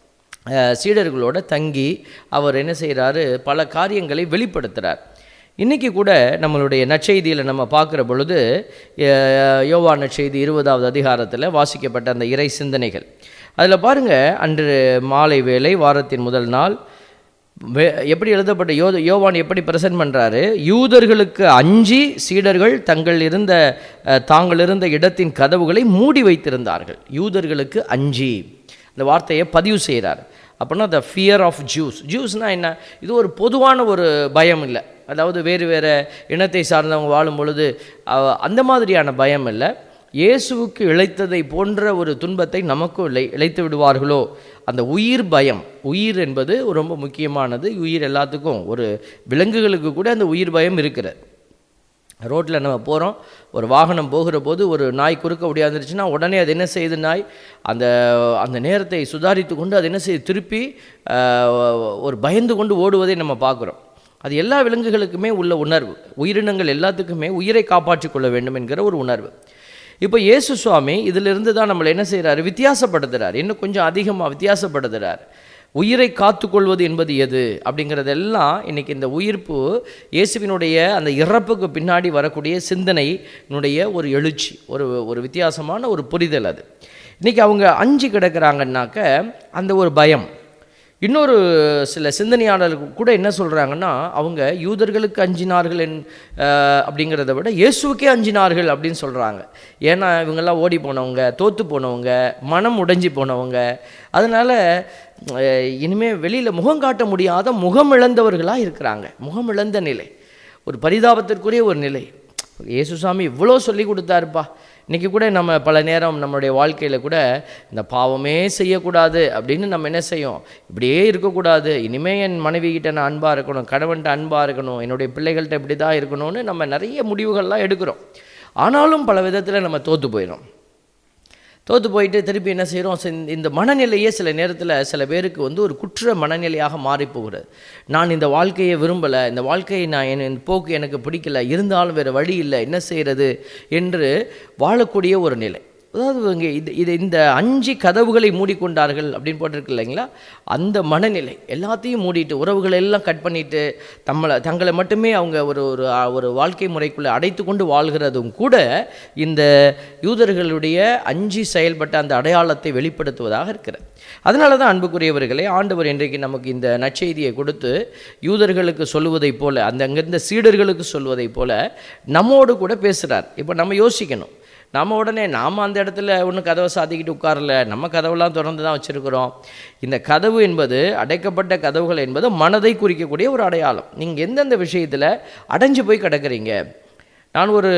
அஹ், சீடர்களோட தங்கி அவர் என்ன செய்கிறாரு பல காரியங்களை வெளிப்படுத்துகிறார் இன்றைக்கி கூட நம்மளுடைய நற்செய்தியில் நம்ம பார்க்குற பொழுது அஹ், யோவா நற்செய்தி இருபதாவது அதிகாரத்தில் வாசிக்கப்பட்ட அந்த இறை சிந்தனைகள் அதில் பாருங்கள் அன்று மாலை வேளை வாரத்தின் முதல் நாள் வே- எப்படி எழுதப்பட்ட யோ யோவான் எப்படி பிரசன்ட் பண்ணுறாரு யூதர்களுக்கு அஞ்சி சீடர்கள் தங்கள் இருந்த அஹ், தாங்கள் இருந்த இடத்தின் கதவுகளை மூடி வைத்திருந்தார்கள் யூதர்களுக்கு அஞ்சி இந்த வார்த்தையை பதிவு செய்கிறார் அப்படின்னா த ஃபியர் ஆஃப் ஜூஸ் ஜூஸ்னால் என்ன இது ஒரு பொதுவான ஒரு பயம் இல்லை அதாவது வேறு வேறு இனத்தை சார்ந்தவங்க வாழும் பொழுது அஹ், அந்த மாதிரியான பயம் இல்லை இயேசுவுக்கு இழைத்ததை போன்ற ஒரு துன்பத்தை நமக்கும் இழை இழைத்து விடுவார்களோ அந்த உயிர் பயம் உயிர் என்பது ரொம்ப முக்கியமானது உயிர் எல்லாத்துக்கும் ஒரு விலங்குகளுக்கு கூட அந்த உயிர் பயம் இருக்கிறது ரோட்டில் நம்ம போகிறோம் ஒரு வாகனம் போகிற போது ஒரு நாய் குறுக்க முடியாந்துருச்சுன்னா உடனே அது என்ன செய்யுது நாய் அந்த அந்த நேரத்தை சுதாரித்து கொண்டு அது என்ன செய்யுது திருப்பி ஆஹ், ஒரு பயந்து கொண்டு ஓடுவதை நம்ம பார்க்குறோம் அது எல்லா விலங்குகளுக்குமே உள்ள உணர்வு உயிரினங்கள் எல்லாத்துக்குமே உயிரை காப்பாற்றிக் கொள்ள வேண்டும் என்கிற ஒரு உணர்வு இப்போ இயேசு சுவாமி இதிலிருந்து தான் நம்மளை என்ன செய்கிறாரு வித்தியாசப்படுத்துகிறார் இன்னும் கொஞ்சம் அதிகமாக வித்தியாசப்படுத்துகிறார் உயிரை காத்துக்கொள்வது என்பது எது அப்படிங்கிறதெல்லாம் இன்னைக்கு இந்த உயிர்ப்பு இயேசுவினுடைய அந்த இறப்புக்கு பின்னாடி வரக்கூடிய சிந்தனையினுடைய ஒரு எழுச்சி ஒரு ஒரு வித்தியாசமான ஒரு புரிதல் அது இன்னைக்கு அவங்க அஞ்சு கிடக்கிறாங்கன்னாக்க அந்த ஒரு பயம் இன்னொரு சில சிந்தனையாளர்கள் கூட என்ன சொல்கிறாங்கன்னா அவங்க யூதர்களுக்கு அஞ்சினார்கள் என் அஹ், அப்படிங்கிறத விட இயேசுவுக்கே அஞ்சினார்கள் அப்படின்னு சொல்கிறாங்க ஏன்னா இவங்கெல்லாம் ஓடி போனவங்க தோற்று போனவங்க மனம் உடைஞ்சு போனவங்க அதனால் இனிமேல் வெளியில் முகம் காட்ட முடியாத முகம் இழந்தவர்களாக இருக்கிறாங்க முகம் இழந்த நிலை ஒரு பரிதாபத்திற்குரிய ஒரு நிலை இயேசுசாமி இவ்வளோ சொல்லி கொடுத்தாருப்பா இன்றைக்கி கூட நம்ம பல நேரம் நம்மளுடைய வாழ்க்கையில் கூட இந்த பாவமே செய்யக்கூடாது அப்படின்னு நம்ம என்ன செய்யும் இப்படியே இருக்கக்கூடாது இனிமே என் மனைவி கிட்ட நான் அன்பாக இருக்கணும் கணவன்கிட்ட அன்பாக இருக்கணும் என்னுடைய பிள்ளைகள்கிட்ட இப்படி தான் இருக்கணும்னு நம்ம நிறைய முடிவுகள்லாம் எடுக்கிறோம் ஆனாலும் பல விதத்தில் நம்ம தோற்று போயிடும் தோற்று போயிட்டு திருப்பி என்ன செய்கிறோம் இந்த மனநிலையே சில நேரத்தில் சில பேருக்கு வந்து ஒரு குற்ற மனநிலையாக மாறி போகிறது நான் இந்த வாழ்க்கையை விரும்பலை இந்த வாழ்க்கையை நான் என் என் போக்கு எனக்கு பிடிக்கல இருந்தாலும் வேறு வழி இல்லை என்ன செய்கிறது என்று வாழக்கூடிய ஒரு நிலை அதாவது இங்கே இது இது இந்த அஞ்சு கதவுகளை மூடிக்கொண்டார்கள் அப்படின்னு போட்டிருக்கு இல்லைங்களா அந்த மனநிலை எல்லாத்தையும் மூடிட்டு உறவுகளை எல்லாம் கட் பண்ணிட்டு தம்மளை தங்களை மட்டுமே அவங்க ஒரு ஒரு ஆ, ஒரு வாழ்க்கை முறைக்குள்ளே அடைத்து கொண்டு வாழ்கிறதும் கூட இந்த யூதர்களுடைய அஞ்சி செயல்பட்ட அந்த அடையாளத்தை வெளிப்படுத்துவதாக இருக்கிறது அதனால தான் அன்புக்குரியவர்களே ஆண்டவர் இன்றைக்கு நமக்கு இந்த நற்செய்தியை கொடுத்து யூதர்களுக்கு சொல்லுவதைப் போல அந்த அங்கிருந்த சீடர்களுக்கு சொல்வதைப் போல நம்மோடு கூட பேசுகிறார் இப்போ நம்ம யோசிக்கணும் நம்ம உடனே நாம் அந்த இடத்துல ஒன்றும் கதவை சாத்திக்கிட்டு உட்காரல நம்ம கதவெல்லாம் திறந்து தான் வச்சுருக்கிறோம் இந்த கதவு என்பது அடைக்கப்பட்ட கதவுகள் என்பது மனதை குறிக்கக்கூடிய ஒரு அடையாளம் நீங்கள் எந்தெந்த விஷயத்தில் அடைஞ்சு போய் கிடக்குறீங்க நான் ஒரு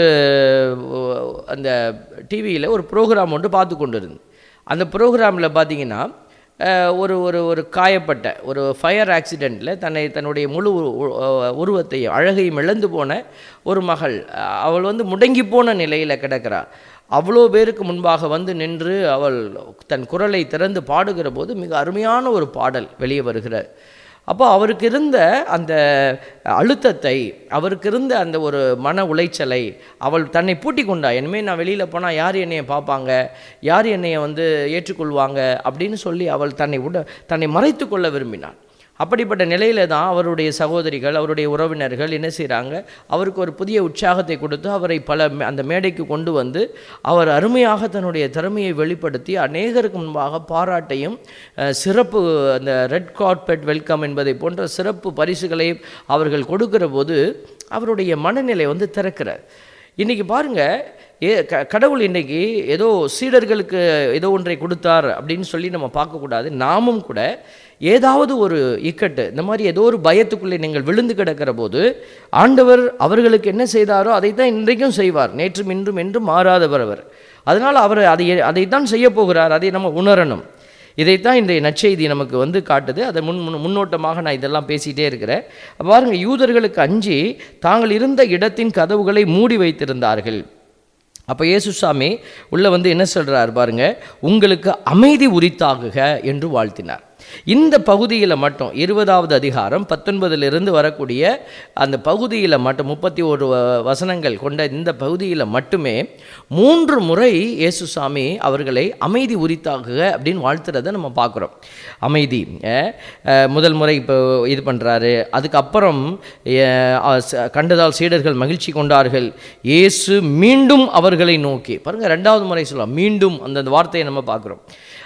அஹ், அந்த டிவியில் ஒரு ப்ரோக்ராம் ஒன்று பார்த்து கொண்டு இருந்தேன் அந்த ப்ரோக்ராமில் பார்த்தீங்கன்னா அஹ், ஒரு ஒரு ஒரு காயப்பட்ட ஒரு ஃபயர் ஆக்சிடெண்ட்டில் தன்னை தன்னுடைய முழு உ- உ- உருவத்தையும் அழகையும் இழந்து போன ஒரு மகள் அஹ், அவள் வந்து முடங்கி போன நிலையில் கிடக்கிறாள் அவ்வளோ பேருக்கு முன்பாக வந்து நின்று அவள் தன் குரலை திறந்து பாடுகிற போது மிக அருமையான ஒரு பாடல் வெளியே வருகிறார் அப்போ அவருக்கு இருந்த அந்த அழுத்தத்தை அவருக்கு இருந்த அந்த ஒரு மன உளைச்சலை அவள் தன்னை பூட்டி கொண்டா இனிமேல் நான் வெளியில் போனால் யார் என்னைய பார்ப்பாங்க யார் என்னைய வந்து ஏற்றுக்கொள்வாங்க அப்படின்னு சொல்லி அவள் தன்னை உட தன்னை மறைத்து கொள்ள விரும்பினாள் அப்படிப்பட்ட நிலையில தான் அவருடைய சகோதரிகள் அவருடைய உறவினர்கள் என்ன செய்கிறாங்க அவருக்கு ஒரு புதிய உற்சாகத்தை கொடுத்து அவரை பல மே- அந்த மேடைக்கு கொண்டு வந்து அவர் அருமையாக தன்னுடைய திறமையை வெளிப்படுத்தி அநேகருக்கு முன்பாக பாராட்டையும் அஹ், சிறப்பு அந்த ரெட் கார்பெட் வெல்கம் என்பதை போன்ற சிறப்பு பரிசுகளை அவர்கள் கொடுக்கிற போது அவருடைய மனநிலை வந்து திறக்கிறார் இன்னைக்கு பாருங்க ஏ க கடவுள் இன்னைக்கு ஏதோ சீடர்களுக்கு ஏதோ ஒன்றை கொடுத்தார் அப்படின்னு சொல்லி நம்ம பார்க்கக்கூடாது நாமும் கூட ஏதாவது ஒரு இக்கட்டு இந்த மாதிரி ஏதோ ஒரு பயத்துக்குள்ளே நீங்கள் விழுந்து கிடக்கிற போது ஆண்டவர் அவர்களுக்கு என்ன செய்தாரோ அதைத்தான் இன்றைக்கும் செய்வார் நேற்றும் இன்றும் என்றும் மாறாதவர் அவர் அதனால் அவர் அதை அதைத்தான் செய்ய போகிறார் அதை நம்ம உணரணும் இதைத்தான் இந்த நற்செய்தி நமக்கு வந்து காட்டுது அதை முன் முன் முன்னோட்டமாக நான் இதெல்லாம் பேசிகிட்டே இருக்கிறேன் பாருங்க யூதர்களுக்கு அஞ்சி தாங்கள் இருந்த இடத்தின் கதவுகளை மூடி வைத்திருந்தார்கள் அப்போ இயேசுசாமி உள்ள வந்து என்ன சொல்றார் பாருங்க உங்களுக்கு அமைதி உரித்தாகுக என்று வாழ்த்தினார் இந்த பகுதியில் மட்டும் இருபதாவது அதிகாரம் பத்தொன்பதிலிருந்து வரக்கூடிய அந்த பகுதியில் மட்டும் முப்பத்தி ஒரு வசனங்கள் கொண்ட இந்த பகுதியில் மட்டுமே மூன்று முறை இயேசுசாமி அவர்களை அமைதி உரித்தாகுக அப்படின்னு வாழ்த்துறதை நம்ம பார்க்குறோம் அமைதி அஹ், அஹ், முதல் முறை இப்போ இது பண்ணுறாரு அதுக்கப்புறம் அஹ், அஹ், ச- கண்டதால் சீடர்கள் மகிழ்ச்சி கொண்டார்கள் இயேசு மீண்டும் அவர்களை நோக்கி பாருங்க ரெண்டாவது முறை சொல்லலாம் மீண்டும் அந்த அந்த வார்த்தையை நம்ம பார்க்குறோம்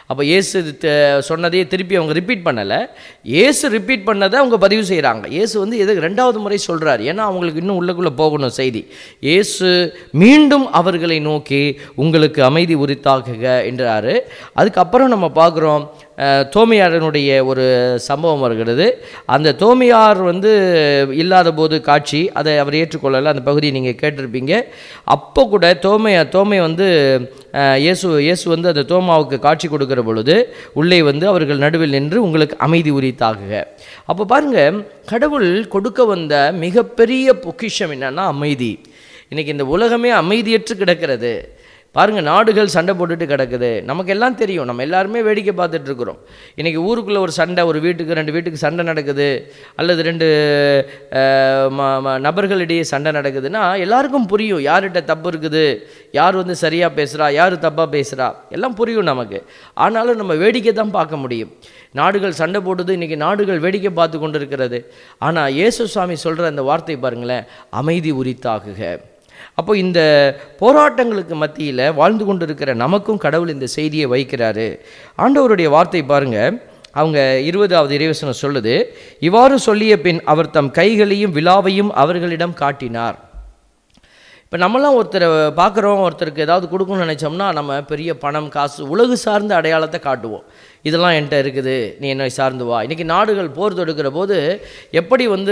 அப்போ இயேசு த- சொன்னதையே திருப்பி அவங்க ரிப்பீட் பண்ணலை இயேசு ரிப்பீட் பண்ணதை அவங்க பதிவு செய்கிறாங்க இயேசு வந்து எதுக்கு ரெண்டாவது முறை சொல்கிறார் ஏன்னா அவங்களுக்கு இன்னும் உள்ளுக்குள்ளே போகணும் செய்தி இயேசு மீண்டும் அவர்களை நோக்கி உங்களுக்கு அமைதி உரித்தாக்குக என்றாரு அதுக்கப்புறம் நம்ம பார்க்குறோம் தோமையாரனுடைய ஒரு சம்பவம் வருகிறது அந்த தோமையார் வந்து இல்லாத போது காட்சி அதை அவர் ஏற்றுக்கொள்ளலை அந்த பகுதியை நீங்கள் கேட்டிருப்பீங்க அப்போ கூட தோமை தோமை வந்து அஹ், இயேசு இயேசு வந்து அந்த தோமாவுக்கு காட்சி கொடுக்கிற பொழுது உள்ளே வந்து அவர்கள் நடுவில் நின்று உங்களுக்கு அமைதி உரித்தாகுக அப்போ பாருங்க கடவுள் கொடுக்க வந்த மிகப்பெரிய பொக்கிஷம் என்னன்னா அமைதி இன்னைக்கு இந்த உலகமே அமைதியற்று கிடக்கிறது பாருங்க நாடுகள் சண்டை போட்டுட்டு கிடக்குது நமக்கு எல்லாம் தெரியும் நம்ம எல்லாருமே வேடிக்கை பார்த்துட்டு இருக்கிறோம் இன்னைக்கு ஊருக்குள்ள ஒரு சண்டை ஒரு வீட்டுக்கு ரெண்டு வீட்டுக்கு சண்டை நடக்குது அல்லது ரெண்டு அஹ், ம- ம- நபர்களிடையே சண்டை நடக்குதுன்னா எல்லாருக்கும் புரியும் யார்கிட்ட தப்பு இருக்குது யார் வந்து சரியாக பேசுகிறா யார் தப்பாக பேசுகிறா எல்லாம் புரியும் நமக்கு ஆனாலும் நம்ம வேடிக்கை தான் பார்க்க முடியும் நாடுகள் சண்டை போடுது இன்னைக்கு நாடுகள் வேடிக்கை பார்த்து கொண்டு இருக்கிறது ஆனால் இயேசு சுவாமி சொல்கிற அந்த வார்த்தை பாருங்களேன் அமைதி உரித்தாகுக அப்போ இந்த போராட்டங்களுக்கு மத்தியில் வாழ்ந்து கொண்டிருக்கிற நமக்கும் கடவுள் இந்த செய்தியை வைக்கிறாரு ஆண்டவருடைய வார்த்தை பாருங்க அவங்க இருபதாவது இறைவசனம் சொல்லுது இவ்வாறு சொல்லிய பின் அவர் தம் கைகளையும் விழாவையும் அவர்களிடம் காட்டினார் இப்போ நம்மலாம் ஒருத்தரை பார்க்குறோம் ஒருத்தருக்கு ஏதாவது கொடுக்கணும்னு நினச்சோம்னா நம்ம பெரிய பணம் காசு உலகு சார்ந்த அடையாளத்தை காட்டுவோம் இதெல்லாம் என்கிட்ட இருக்குது நீ என்னை சார்ந்து வா இன்றைக்கி நாடுகள் போர் தொடுக்கிற போது எப்படி வந்து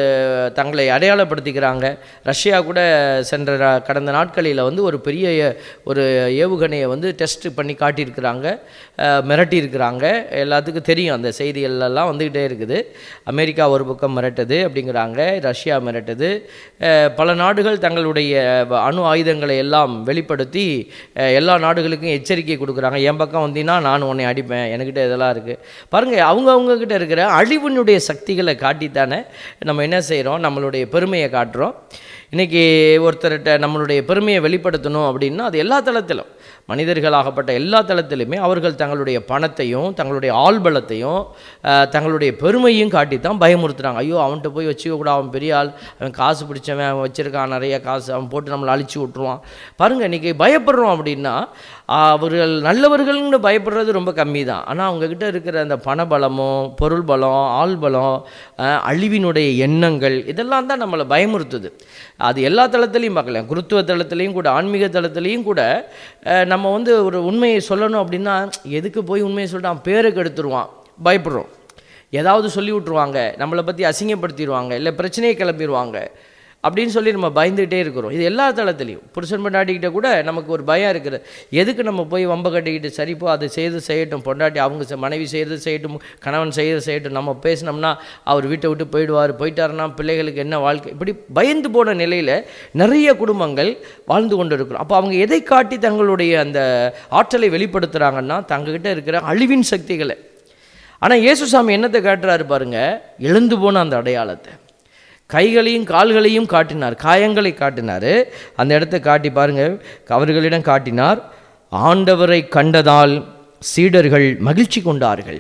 தங்களை அடையாளப்படுத்திக்கிறாங்க ரஷ்யா கூட சென்ற நா- கடந்த நாட்களில் வந்து ஒரு பெரிய ஏ- ஒரு ஏவுகணையை வந்து டெஸ்ட் பண்ணி காட்டியிருக்கிறாங்க அஹ், மிரட்டியிருக்கிறாங்க எல்லாத்துக்கும் தெரியும் அந்த செய்திகள் எல்லாம் வந்துக்கிட்டே இருக்குது அமெரிக்கா ஒரு பக்கம் மிரட்டுது அப்படிங்கிறாங்க ரஷ்யா மிரட்டுது அஹ், பல நாடுகள் தங்களுடைய வ- அணு ஆயுதங்களை எல்லாம் வெளிப்படுத்தி அஹ், எல்லா நாடுகளுக்கும் எச்சரிக்கை கொடுக்குறாங்க என் பக்கம் வந்தீங்கன்னா நான் உன்னை அடிப்பேன் என்கிட்ட இதெல்லாம் இருக்குது பாருங்கள் அவங்க அவங்கக்கிட்ட இருக்கிற அழிவினுடைய சக்திகளை காட்டித்தானே நம்ம என்ன செய்கிறோம் நம்மளுடைய பெருமையை காட்டுறோம் இன்றைக்கி ஒருத்தர்கிட்ட நம்மளுடைய பெருமையை வெளிப்படுத்தணும் அப்படின்னா அது எல்லா தளத்திலும் மனிதர்களாகப்பட்ட எல்லா தளத்திலுமே அவர்கள் தங்களுடைய பணத்தையும் தங்களுடைய ஆள்பலத்தையும் அஹ், தங்களுடைய பெருமையும் காட்டித்தான் பயமுறுத்துறாங்க ஐயோ அவன்கிட்ட போய் வச்சுக்க கூட அவன் பெரிய ஆள் அவன் காசு பிடிச்சவன் அவன் வச்சிருக்கான் நிறைய காசு அவன் போட்டு நம்மளை அழிச்சு விட்ருவான் பாருங்கள் இன்றைக்கி பயப்படுறோம் அப்படின்னா ஆஹ், அவர்கள் நல்லவர்கள்னு பயப்படுறது ரொம்ப கம்மி தான் ஆனால் அவங்கக்கிட்ட இருக்கிற அந்த பணபலமோ பொருள் பலம் ஆள் பலம் ஆஹ், அழிவினுடைய எண்ணங்கள் இதெல்லாம் தான் நம்மளை பயமுறுத்துது அது எல்லா தளத்துலையும் பார்க்கலாம் குருத்துவ தளத்துலையும் கூட ஆன்மீக தளத்துலையும் கூட அஹ், நம்ம வந்து ஒரு உண்மையை சொல்லணும் அப்படின்னா எதுக்கு போய் உண்மையை சொல்லிட்டு அவன் பேரை கெடுத்துருவான் பயப்படுறோம் ஏதாவது சொல்லி விட்ருவாங்க நம்மளை பற்றி அசிங்கப்படுத்திடுவாங்க இல்லை பிரச்சனையை கிளப்பிடுவாங்க அப்படின்னு சொல்லி நம்ம பயந்துகிட்டே இருக்கிறோம் இது எல்லா தளத்துலையும் புருஷன் பொண்டாட்டிக்கிட்ட கூட நமக்கு ஒரு பயம் இருக்குது எதுக்கு நம்ம போய் வம்ப கட்டிக்கிட்டு சரிப்போ அதை செய்து செய்யட்டும் பொண்டாட்டி அவங்க செ- மனைவி செய்கிறது செய்யட்டும் கணவன் செய்கிறது செய்யட்டும் நம்ம பேசினோம்னா அவர் வீட்டை விட்டு போயிடுவார் போயிட்டாருன்னா பிள்ளைகளுக்கு என்ன வாழ்க்கை இப்படி பயந்து போன நிலையில் நிறைய குடும்பங்கள் வாழ்ந்து கொண்டு இருக்கிறோம் அப்போ அவங்க எதை காட்டி தங்களுடைய அந்த ஆற்றலை வெளிப்படுத்துகிறாங்கன்னா தங்ககிட்ட இருக்கிற அழிவின் சக்திகளை ஆனால் இயேசுசாமி என்னத்தை காட்டுறாரு பாருங்க எழுந்து போன அந்த அடையாளத்தை கைகளையும் கால்களையும் காட்டினார் காயங்களை காட்டினார் அந்த இடத்தை காட்டி பாருங்க அவர்களிடம் காட்டினார் ஆண்டவரை கண்டதால் சீடர்கள் மகிழ்ச்சி கொண்டார்கள்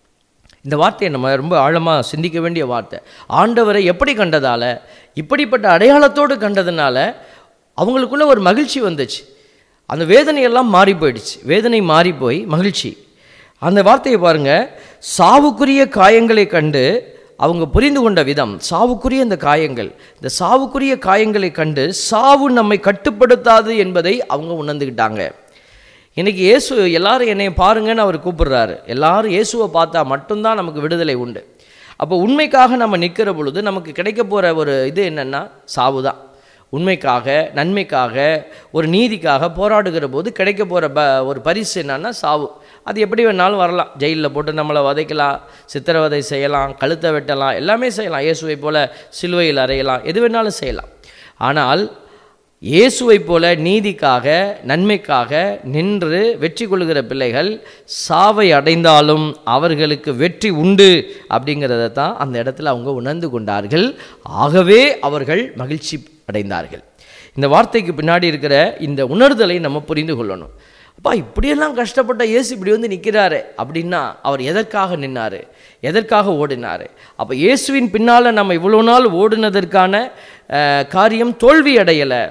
இந்த வார்த்தையை நம்ம ரொம்ப ஆழமாக சிந்திக்க வேண்டிய வார்த்தை ஆண்டவரை எப்படி கண்டதால இப்படிப்பட்ட அடையாளத்தோடு கண்டதுனால அவங்களுக்குள்ள ஒரு மகிழ்ச்சி வந்துச்சு அந்த வேதனையெல்லாம் மாறி போயிடுச்சு வேதனை மாறி போய் மகிழ்ச்சி அந்த வார்த்தையை பாருங்க சாவுக்குரிய காயங்களை கண்டு அவங்க புரிந்து கொண்ட விதம் சாவுக்குரிய இந்த காயங்கள் இந்த சாவுக்குரிய காயங்களை கண்டு சாவு நம்மை கட்டுப்படுத்தாது என்பதை அவங்க உணர்ந்துக்கிட்டாங்க இன்னைக்கு இயேசு எல்லாரும் என்னை பாருங்கன்னு அவர் கூப்பிடுறாரு எல்லாரும் இயேசுவை பார்த்தா மட்டும்தான் நமக்கு விடுதலை உண்டு அப்போ உண்மைக்காக நம்ம நிற்கிற பொழுது நமக்கு கிடைக்க போகிற ஒரு இது என்னென்னா சாவு தான் உண்மைக்காக நன்மைக்காக ஒரு நீதிக்காக போராடுகிற போது கிடைக்க போகிற ப ஒரு பரிசு என்னன்னா சாவு அது எப்படி வேணாலும் வரலாம் ஜெயிலில் போட்டு நம்மளை வதைக்கலாம் சித்திரவதை செய்யலாம் கழுத்தை வெட்டலாம் எல்லாமே செய்யலாம் இயேசுவை போல சிலுவையில் அறையலாம் எது வேணாலும் செய்யலாம் ஆனால் இயேசுவைப் போல நீதிக்காக நன்மைக்காக நின்று வெற்றி கொள்கிற பிள்ளைகள் சாவை அடைந்தாலும் அவர்களுக்கு வெற்றி உண்டு அப்படிங்கிறத தான் அந்த இடத்துல அவங்க உணர்ந்து கொண்டார்கள் ஆகவே அவர்கள் மகிழ்ச்சி அடைந்தார்கள் இந்த வார்த்தைக்கு பின்னாடி இருக்கிற இந்த உணர்தலை நம்ம புரிந்து கொள்ளணும் அப்பா இப்படியெல்லாம் கஷ்டப்பட்ட இயேசு இப்படி வந்து நிற்கிறாரு அப்படின்னா அவர் எதற்காக நின்னாரு எதற்காக ஓடினாரு அப்போ இயேசுவின் பின்னால் நம்ம இவ்வளோ நாள் ஓடினதற்கான அஹ், காரியம் தோல்வி அடையலை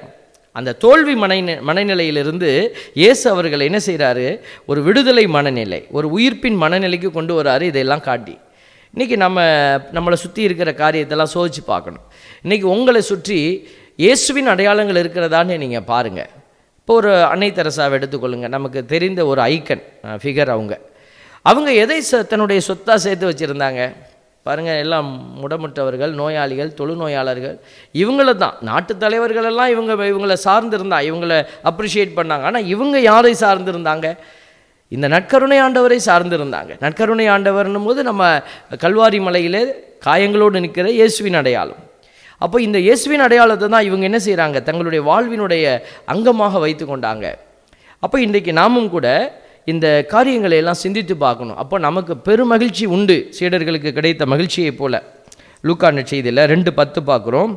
அந்த தோல்வி மனை மனநிலையிலிருந்து இயேசு அவர்கள் என்ன செய்கிறாரு ஒரு விடுதலை மனநிலை ஒரு உயிர்ப்பின் மனநிலைக்கு கொண்டு வராரு இதையெல்லாம் காட்டி இன்றைக்கி நம்ம நம்மளை சுற்றி இருக்கிற காரியத்தெல்லாம் சோதிச்சு பார்க்கணும் இன்றைக்கி உங்களை சுற்றி இயேசுவின் அடையாளங்கள் இருக்கிறதான்னு நீங்கள் பாருங்கள் இப்போ ஒரு அன்னை தெரசாவை எடுத்துக்கொள்ளுங்க நமக்கு தெரிந்த ஒரு ஐக்கன் ஃபிகர் அவங்க அவங்க எதை ச- தன்னுடைய சொத்தாக சேர்த்து வச்சுருந்தாங்க பாருங்கள் எல்லாம் முடமுற்றவர்கள் நோயாளிகள் தொழுநோயாளர்கள் இவங்கள தான் நாட்டு தலைவர்கள் எல்லாம் இவங்க இவங்கள சார்ந்திருந்தா இவங்கள அப்ரிஷியேட் பண்ணாங்க ஆனால் இவங்க யாரை சார்ந்திருந்தாங்க இந்த நற்கருணை ஆண்டவரை சார்ந்திருந்தாங்க நற்கருணை ஆண்டவர்னும் போது நம்ம கல்வாரி மலையிலே காயங்களோடு நிற்கிற இயேசுவின் அடையாளம் அப்போ இந்த இயேசுவின் அடையாளத்தை தான் இவங்க என்ன செய்கிறாங்க தங்களுடைய வாழ்வினுடைய அங்கமாக வைத்து கொண்டாங்க அப்போ இன்றைக்கு நாமும் கூட இந்த காரியங்களை எல்லாம் சிந்தித்து பார்க்கணும் அப்போ நமக்கு பெருமகிழ்ச்சி உண்டு சீடர்களுக்கு கிடைத்த மகிழ்ச்சியைப் போல லூக்கா நற்செய்தியில் ரெண்டு பத்து பார்க்குறோம்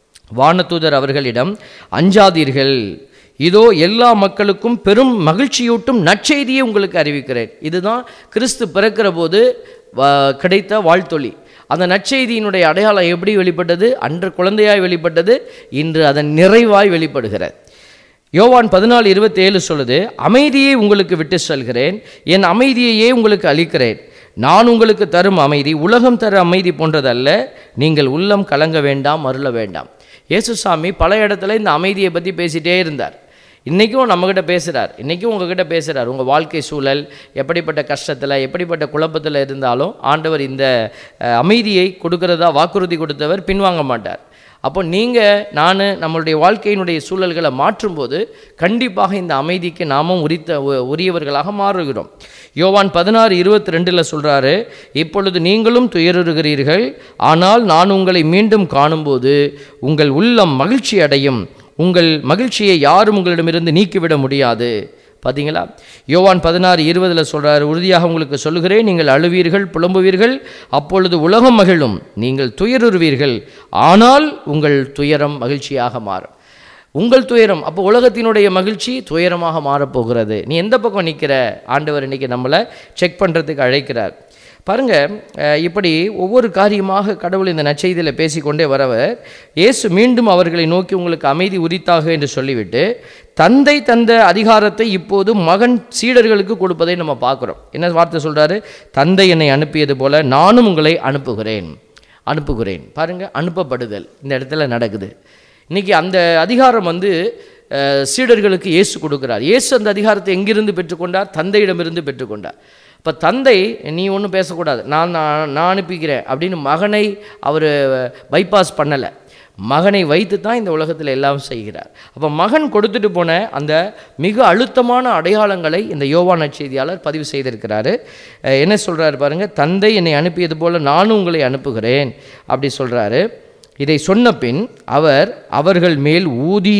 வானதூதர் அவர்களிடம் அஞ்சாதீர்கள் இதோ எல்லா மக்களுக்கும் பெரும் மகிழ்ச்சியூட்டும் நற்செய்தியை உங்களுக்கு அறிவிக்கிறேன் இதுதான் கிறிஸ்து பிறக்கிற போது வ- கிடைத்த வாழ்த்தொளி அந்த நற்செய்தியினுடைய அடையாளம் எப்படி வெளிப்பட்டது அன்று குழந்தையாய் வெளிப்பட்டது இன்று அதன் நிறைவாய் வெளிப்படுகிறது யோவான் பதினாலு இருபத்தேழு சொல்லுது அமைதியை உங்களுக்கு விட்டு செல்கிறேன் என் அமைதியையே உங்களுக்கு அளிக்கிறேன் நான் உங்களுக்கு தரும் அமைதி உலகம் தர அமைதி போன்றதல்ல நீங்கள் உள்ளம் கலங்க வேண்டாம் மருள வேண்டாம் இயேசுசாமி பல இடத்துல இந்த அமைதியை பற்றி பேசிட்டே இருந்தார் இன்றைக்கும் நம்மக்கிட்ட பேசுகிறார் இன்றைக்கும் உங்ககிட்ட பேசுகிறார் உங்கள் வாழ்க்கை சூழல் எப்படிப்பட்ட கஷ்டத்தில் எப்படிப்பட்ட குழப்பத்தில் இருந்தாலும் ஆண்டவர் இந்த அஹ், அமைதியை கொடுக்கறதா வாக்குறுதி கொடுத்தவர் பின்வாங்க மாட்டார் அப்போ நீங்கள் நான் நம்மளுடைய வாழ்க்கையினுடைய சூழல்களை மாற்றும்போது கண்டிப்பாக இந்த அமைதிக்கு நாமும் உரித்த உ- உரியவர்களாக மாறுகிறோம் யோவான் பதினாறு இருபத்தி ரெண்டில் சொல்கிறாரு இப்பொழுது நீங்களும் துயருகிறீர்கள் ஆனால் நான் உங்களை மீண்டும் காணும்போது உங்கள் உள்ளம் மகிழ்ச்சி அடையும் உங்கள் மகிழ்ச்சியை யாரும் உங்களிடமிருந்து நீக்கிவிட முடியாது பார்த்தீங்களா யோவான் பதினாறு இருபதில் சொல்கிறார் உறுதியாக உங்களுக்கு சொல்லுகிறேன் நீங்கள் அழுவீர்கள் புலம்புவீர்கள் அப்பொழுது உலகம் மகிழும் நீங்கள் துயருவீர்கள் ஆனால் உங்கள் துயரம் மகிழ்ச்சியாக மாறும் உங்கள் துயரம் அப்போ உலகத்தினுடைய மகிழ்ச்சி துயரமாக மாறப்போகிறது நீ எந்த பக்கம் நிற்கிற ஆண்டவர் இன்னைக்கு நம்மளை செக் பண்ணுறதுக்கு அழைக்கிறார் பாருங்க அஹ், இப்படி ஒவ்வொரு காரியமாக கடவுள் இந்த நற்செய்தியில் பேசிக்கொண்டே வரவர் இயேசு மீண்டும் அவர்களை நோக்கி உங்களுக்கு அமைதி உரித்தாக என்று சொல்லிவிட்டு தந்தை தந்த அதிகாரத்தை இப்போது மகன் சீடர்களுக்கு கொடுப்பதை நம்ம பார்க்குறோம் என்ன வார்த்தை சொல்றாரு தந்தை என்னை அனுப்பியது போல நானும் உங்களை அனுப்புகிறேன் அனுப்புகிறேன் பாருங்க அனுப்பப்படுதல் இந்த இடத்துல நடக்குது இன்னைக்கு அந்த அதிகாரம் வந்து அஹ், சீடர்களுக்கு இயேசு கொடுக்கிறார் இயேசு அந்த அதிகாரத்தை எங்கிருந்து பெற்றுக்கொண்டார் தந்தையிடமிருந்து பெற்றுக்கொண்டார் இப்போ தந்தை நீ ஒன்றும் பேசக்கூடாது நான் நான் நான் அனுப்பிக்கிறேன் அப்படின்னு மகனை அவர் பைபாஸ் பண்ணலை மகனை வைத்து தான் இந்த உலகத்தில் எல்லாம் செய்கிறார் அப்போ மகன் கொடுத்துட்டு போன அந்த மிக அழுத்தமான அடையாளங்களை இந்த யோவான் நற்செய்தியாளர் பதிவு செய்திருக்கிறாரு அஹ் என்ன சொல்றாரு பாருங்க தந்தை என்னை அனுப்பியது போல நானும் உங்களை அனுப்புகிறேன் அப்படி சொல்றாரு இதை சொன்ன பின் அவர் அவர்கள் மேல் ஊதி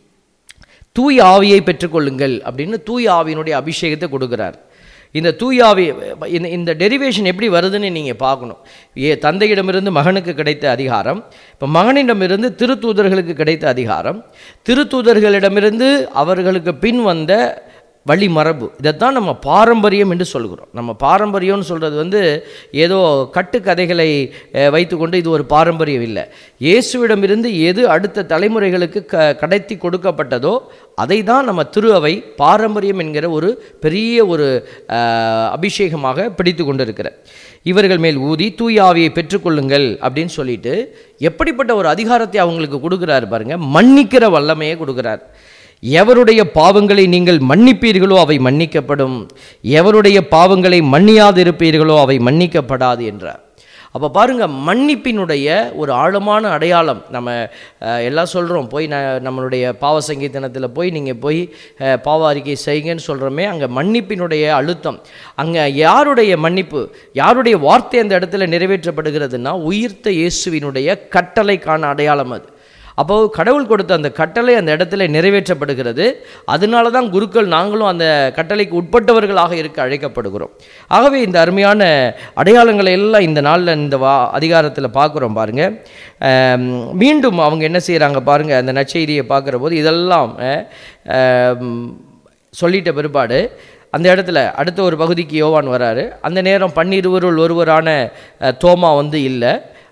தூய் ஆவியை பெற்றுக்கொள்ளுங்கள் அப்படின்னு தூய் ஆவியினுடைய அபிஷேகத்தை கொடுக்குறார் இந்த தூய் ஆவி இந்த இந்த டெரிவேஷன் எப்படி வருதுன்னு நீங்கள் பார்க்கணும் ஏ தந்தையிடமிருந்து மகனுக்கு கிடைத்த அதிகாரம் இப்போ மகனிடமிருந்து திருத்தூதர்களுக்கு கிடைத்த அதிகாரம் திருத்தூதர்களிடமிருந்து அவர்களுக்கு பின் வந்த வழி மரபு இதைத்தான் நம்ம பாரம்பரியம் என்று சொல்கிறோம் நம்ம பாரம்பரியம்னு சொல்கிறது வந்து ஏதோ கட்டுக்கதைகளை அஹ், வைத்துக்கொண்டு இது ஒரு பாரம்பரியம் இல்லை இயேசுவிடமிருந்து எது அடுத்த தலைமுறைகளுக்கு க கடத்தி கொடுக்கப்பட்டதோ அதை தான் நம்ம திரு அவை பாரம்பரியம் என்கிற ஒரு பெரிய ஒரு அஹ், அபிஷேகமாக பிடித்து கொண்டிருக்கிற இவர்கள் மேல் ஊதி தூய ஆவியை பெற்றுக்கொள்ளுங்கள் அப்படின்னு சொல்லிட்டு எப்படிப்பட்ட ஒரு அதிகாரத்தை அவங்களுக்கு கொடுக்குறாரு பாருங்க மன்னிக்கிற வல்லமையை கொடுக்குறார் எவருடைய பாவங்களை நீங்கள் மன்னிப்பீர்களோ அவை மன்னிக்கப்படும் எவருடைய பாவங்களை மன்னியாதிருப்பீர்களோ அவை மன்னிக்கப்படாது என்றார் அப்போ பாருங்க மன்னிப்பினுடைய ஒரு ஆழமான அடையாளம் நம்ம அஹ், எல்லாம் சொல்கிறோம் போய் ந நம்மளுடைய பாவ சங்கீதனத்தில் போய் நீங்கள் போய் அஹ், பாவ அறிக்கை செய்யுங்கன்னு சொல்கிறோமே அங்கே மன்னிப்பினுடைய அழுத்தம் அங்கே யாருடைய மன்னிப்பு யாருடைய வார்த்தை அந்த இடத்துல நிறைவேற்றப்படுகிறதுனா உயிர்த்த இயேசுவினுடைய கட்டளைக்கான அடையாளம் அது அப்போ கடவுள் கொடுத்த அந்த கட்டளை அந்த இடத்துல நிறைவேற்றப்படுகிறது அதனால தான் குருக்கள் நாங்களும் அந்த கட்டளைக்கு உட்பட்டவர்களாக இருக்க அழைக்கப்படுகிறோம் ஆகவே இந்த அருமையான அடையாளங்களை எல்லாம் இந்த நாளில் இந்த வா அதிகாரத்தில் பார்க்குறோம் பாருங்க ஆம், மீண்டும் அவங்க என்ன செய்கிறாங்க பாருங்க அந்த நற்செய்தியை பார்க்குற போது இதெல்லாம் அஹ், ஆம், சொல்லிட்ட பிற்பாடு அந்த இடத்துல அடுத்த ஒரு பகுதிக்கு யோவான் வராரு அந்த நேரம் பன்னிருவருள் ஒருவரான அஹ், தோமா வந்து இல்லை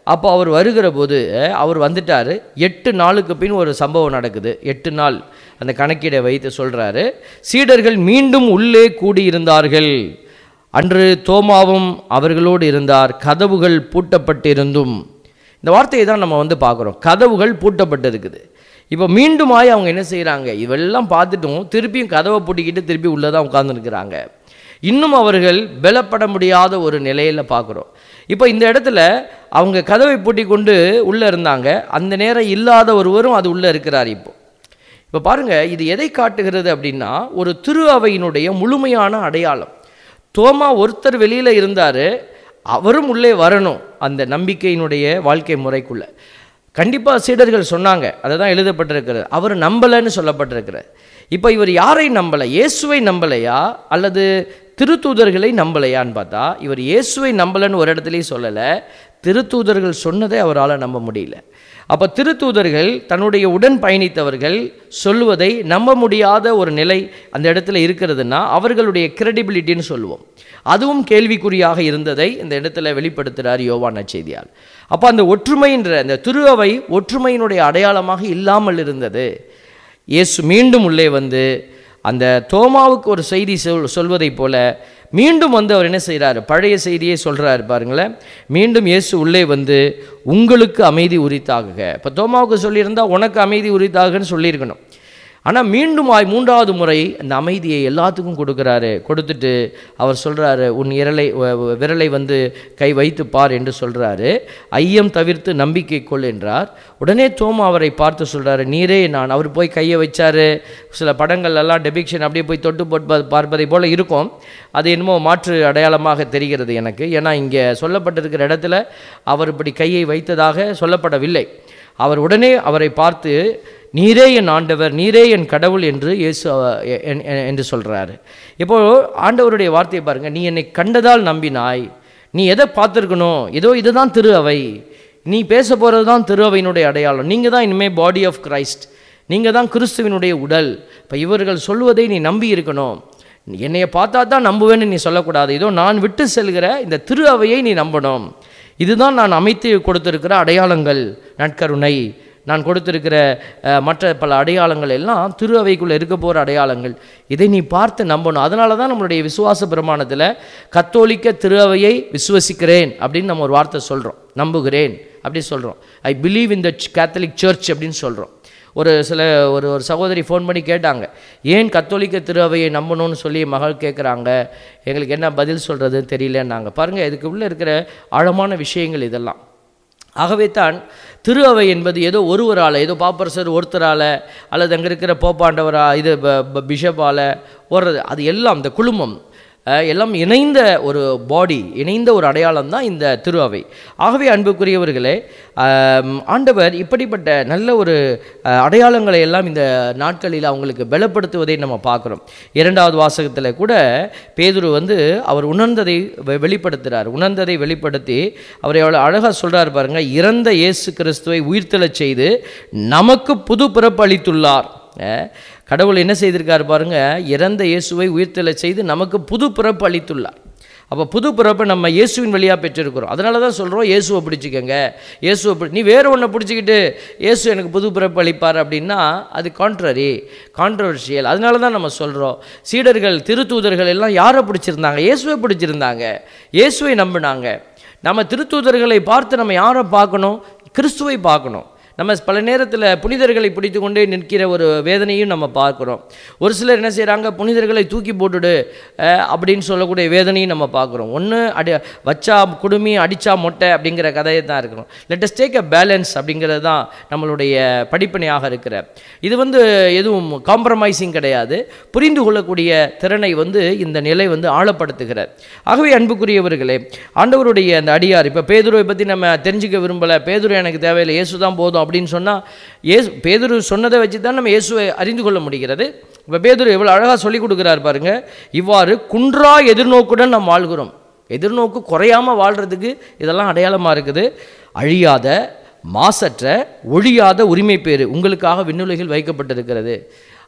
அப்போ அவர் வருகிற போது அஹ், அவர் வந்துட்டார் எட்டு நாளுக்கு பின் ஒரு சம்பவம் நடக்குது எட்டு நாள் அந்த கணக்கீடை வைத்து சொல்கிறாரு சீடர்கள் மீண்டும் உள்ளே கூடியிருந்தார்கள் அன்று தோமாவும் அவர்களோடு இருந்தார் கதவுகள் பூட்டப்பட்டிருந்தும் இந்த வார்த்தையை தான் நம்ம வந்து பார்க்குறோம் கதவுகள் பூட்டப்பட்டிருக்குது இப்போ மீண்டுமாய் அவங்க என்ன செய்கிறாங்க இவெல்லாம் பார்த்துட்டும் திருப்பியும் கதவை பூட்டிக்கிட்டு திருப்பி உள்ளே தான் உட்கார்ந்துருக்கிறாங்க இன்னும் அவர்கள் பலப்பட முடியாத ஒரு நிலையில் பார்க்குறோம் இப்போ இந்த இடத்துல அவங்க கதவை பூட்டி கொண்டு உள்ளே இருந்தாங்க அந்த நேரம் இல்லாத ஒருவரும் அது உள்ளே இருக்கிறார் இப்போ இப்போ பாருங்க இது எதை காட்டுகிறது அப்படின்னா ஒரு திரு அவையினுடைய முழுமையான அடையாளம் தோமா ஒருத்தர் வெளியில் இருந்தார் அவரும் உள்ளே வரணும் அந்த நம்பிக்கையினுடைய வாழ்க்கை முறைக்குள்ள கண்டிப்பாக சீடர்கள் சொன்னாங்க அதை தான் எழுதப்பட்டிருக்கிறது அவர் நம்பலைன்னு சொல்லப்பட்டிருக்கிறார் இப்போ இவர் யாரை நம்பலை இயேசுவை நம்பலையா அல்லது திருத்தூதர்களை நம்பலையான்னு பார்த்தா இவர் இயேசுவை நம்பலைன்னு ஒரு இடத்துலையும் சொல்லலை திருத்தூதர்கள் சொன்னதை அவரால் நம்ப முடியல அப்போ திருத்தூதர்கள் தன்னுடைய உடன் பயணித்தவர்கள் சொல்லுவதை நம்ப முடியாத ஒரு நிலை அந்த இடத்துல இருக்கிறதுனா அவர்களுடைய கிரெடிபிலிட்டின்னு சொல்லுவோம் அதுவும் கேள்விக்குறியாக இருந்ததை இந்த இடத்துல வெளிப்படுத்துகிறார் யோவான் நற்செய்தியால் அப்போ அந்த ஒற்றுமைன்ற அந்த திரு அவை ஒற்றுமையினுடைய அடையாளமாக இல்லாமல் இருந்தது இயேசு மீண்டும் உள்ளே வந்து அந்த தோமாவுக்கு ஒரு செய்தி சொல் சொல்வதைப் போல மீண்டும் வந்து அவர் என்ன செய்கிறாரு பழைய செய்தியை சொல்கிறாரு பாருங்களேன் மீண்டும் இயேசு உள்ளே வந்து உங்களுக்கு அமைதி உரித்தாகுக இப்போ தோமாவுக்கு சொல்லியிருந்தா உனக்கு அமைதி உரித்தாகுன்னு சொல்லியிருக்கணும் ஆனால் மீண்டும் ஆய் மூன்றாவது முறை அந்த அமைதியை எல்லாத்துக்கும் கொடுக்குறாரு கொடுத்துட்டு அவர் சொல்கிறாரு உன் இரலை வ- வ- விரலை வந்து கை வைத்து பார் என்று சொல்கிறாரு ஐயம் தவிர்த்து நம்பிக்கை கொள் என்றார் உடனே தோமா அவரை பார்த்து சொல்கிறாரு நீரே நான் அவர் போய் கையை வச்சாரு சில படங்கள் எல்லாம் டெபிக்ஷன் அப்படியே போய் தொட்டு போட்டு பார்ப்பதை போல இருக்கும் அது என்னமோ மாற்று அடையாளமாக தெரிகிறது எனக்கு ஏன்னா இங்கே சொல்லப்பட்டிருக்கிற இடத்துல அவர் இப்படி கையை வைத்ததாக சொல்லப்படவில்லை அவர் உடனே அவரை பார்த்து நீரே என் ஆண்டவர் நீரே என் கடவுள் என்று இயேசு அவ- எ- என்- என்- என்று சொல்கிறாரு இப்போ ஆண்டவருடைய வார்த்தையை பாருங்க நீ என்னை கண்டதால் நம்பினாய் நீ எதை பார்த்துருக்கணும் ஏதோ இதுதான் திரு அவை நீ பேச போகிறது தான் திரு அவையினுடைய அடையாளம் நீங்கள் தான் இனிமேல் பாடி ஆஃப் கிரைஸ்ட் நீங்கள் தான் கிறிஸ்துவினுடைய உடல் இப்போ இவர்கள் சொல்லுவதை நீ நம்பி இருக்கணும் என்னைய பார்த்தா தான் நம்புவேன்னு நீ சொல்லக்கூடாது இதோ நான் விட்டு செல்கிற இந்த திரு அவையை நீ நம்பணும் இதுதான் நான் அமைத்து கொடுத்திருக்கிற அடையாளங்கள் நற்கருணை நான் கொடுத்திருக்கிற அஹ், மற்ற பல அடையாளங்கள் எல்லாம் திரு அவைக்குள்ளே இருக்க போகிற அடையாளங்கள் இதை நீ பார்த்து நம்பணும் அதனால தான் நம்மளுடைய விசுவாச பிரமாணத்தில் கத்தோலிக்க திரு அவையை விசுவசிக்கிறேன் அப்படின்னு நம்ம ஒரு வார்த்தை சொல்கிறோம் நம்புகிறேன் அப்படி சொல்கிறோம் I believe in the Catholic church அப்படின்னு சொல்கிறோம் ஒரு சில ஒரு ஒரு சகோதரி ஃபோன் பண்ணி கேட்டாங்க ஏன் கத்தோலிக்க திருவையை நம்பணும்னு சொல்லி மகள் கேட்குறாங்க எங்களுக்கு என்ன பதில் சொல்கிறதுன்னு தெரியலன்னாங்க பாருங்கள் இதுக்கு உள்ளே இருக்கிற ஆழமான விஷயங்கள் இதெல்லாம் ஆகவே தான் திரு அவை என்பது ஏதோ ஒருவரால் ஏதோ பாப்பரசர் ஒருத்தரால் அல்லது அங்கே இருக்கிற போப்பாண்டவரா இது ப- ப- பிஷப்பால் ஓடுறது அது எல்லாம் இந்த குழுமம் அஹ், எல்லாம் இணைந்த ஒரு பாடி இணைந்த ஒரு அடையாளம் தான் இந்த திரு அவை ஆகவே அன்புக்குரியவர்களே ஆம், ஆண்டவர் இப்படிப்பட்ட நல்ல ஒரு அஹ், அடையாளங்களை எல்லாம் இந்த நாட்களில் அவங்களுக்கு பலப்படுத்துவதை நம்ம பார்க்குறோம் இரண்டாவது வாசகத்தில் கூட பேதுரு வந்து அவர் உணர்ந்ததை வெ- வெளிப்படுத்துகிறார் உணர்ந்ததை வெளிப்படுத்தி அவர் எவ்வளோ அழகாக சொல்கிறார் பாருங்க இறந்த இயேசு கிறிஸ்துவை உயிர்த்தெழச் செய்து நமக்கு புது பிறப்பு அளித்துள்ளார் அஹ், கடவுள் என்ன செய்திருக்கார் பாருங்க இறந்த இயேசுவை உயிர்த்தெழச் செய்து நமக்கு புது பிறப்பு அளித்துள்ளார் அப்போ புது பிறப்பை நம்ம இயேசுவின் வழியாக பெற்றிருக்கிறோம் அதனால தான் சொல்கிறோம் இயேசுவை பிடிச்சிக்கங்க இயேசுவை பிடி நீ வேறு ஒன்றை பிடிச்சிக்கிட்டு இயேசு எனக்கு புது பிறப்பு அளிப்பார் அப்படின்னா அது கான்ட்ரரி கான்ட்ரவர்ஷியல் அதனால தான் நம்ம சொல்கிறோம் சீடர்கள் திருத்தூதர்கள் எல்லாம் யாரை பிடிச்சிருந்தாங்க இயேசுவை பிடிச்சிருந்தாங்க இயேசுவை நம்பினாங்க நம்ம திருத்தூதர்களை பார்த்து நம்ம யாரை பார்க்கணும் கிறிஸ்துவை பார்க்கணும் நம்ம பல நேரத்தில் புனிதர்களை பிடித்து கொண்டே நிற்கிற ஒரு வேதனையும் நம்ம பார்க்குறோம் ஒரு சிலர் என்ன செய்கிறாங்க புனிதர்களை தூக்கி போட்டுடு அஹ், அப்படின்னு சொல்லக்கூடிய வேதனையும் நம்ம பார்க்குறோம் ஒன்று அடி வச்சா குடுமி அடிச்சா மொட்டை அப்படிங்கிற கதையை தான் இருக்கணும் லெட்டஸ் டேக் அ பேலன்ஸ் அப்படிங்கிறது தான் நம்மளுடைய படிப்பனையாக இருக்கிற இது வந்து எதுவும் காம்ப்ரமைசிங் கிடையாது புரிந்து கொள்ளக்கூடிய திறனை வந்து இந்த நிலை வந்து ஆழப்படுத்துகிறது ஆகவே அன்புக்குரியவர்களே ஆண்டவருடைய அந்த அடியார் இப்போ பேதுருவை பற்றி நம்ம தெரிஞ்சுக்க விரும்பலை பேதுரு எனக்கு தேவையில்லை இயேசு தான் போதும் அப்படின்னு சொன்னால் இயேசு பேதுரு சொன்னதை வச்சு தான் நம்ம இயேசுவை அறிந்து கொள்ள முடிகிறது இப்போ பேதுரு எவ்வளோ அழகாக சொல்லி கொடுக்குறார் பாருங்க இவ்வாறு குன்றா எதிர்நோக்குடன் நாம் வாழ்கிறோம் எதிர்நோக்கு குறையாமல் வாழ்கிறதுக்கு இதெல்லாம் அடையாளமாக இருக்குது அழியாத மாசற்ற ஒழியாத உரிமை பேறு உங்களுக்காக விண்ணுலகில் வைக்கப்பட்டிருக்கிறது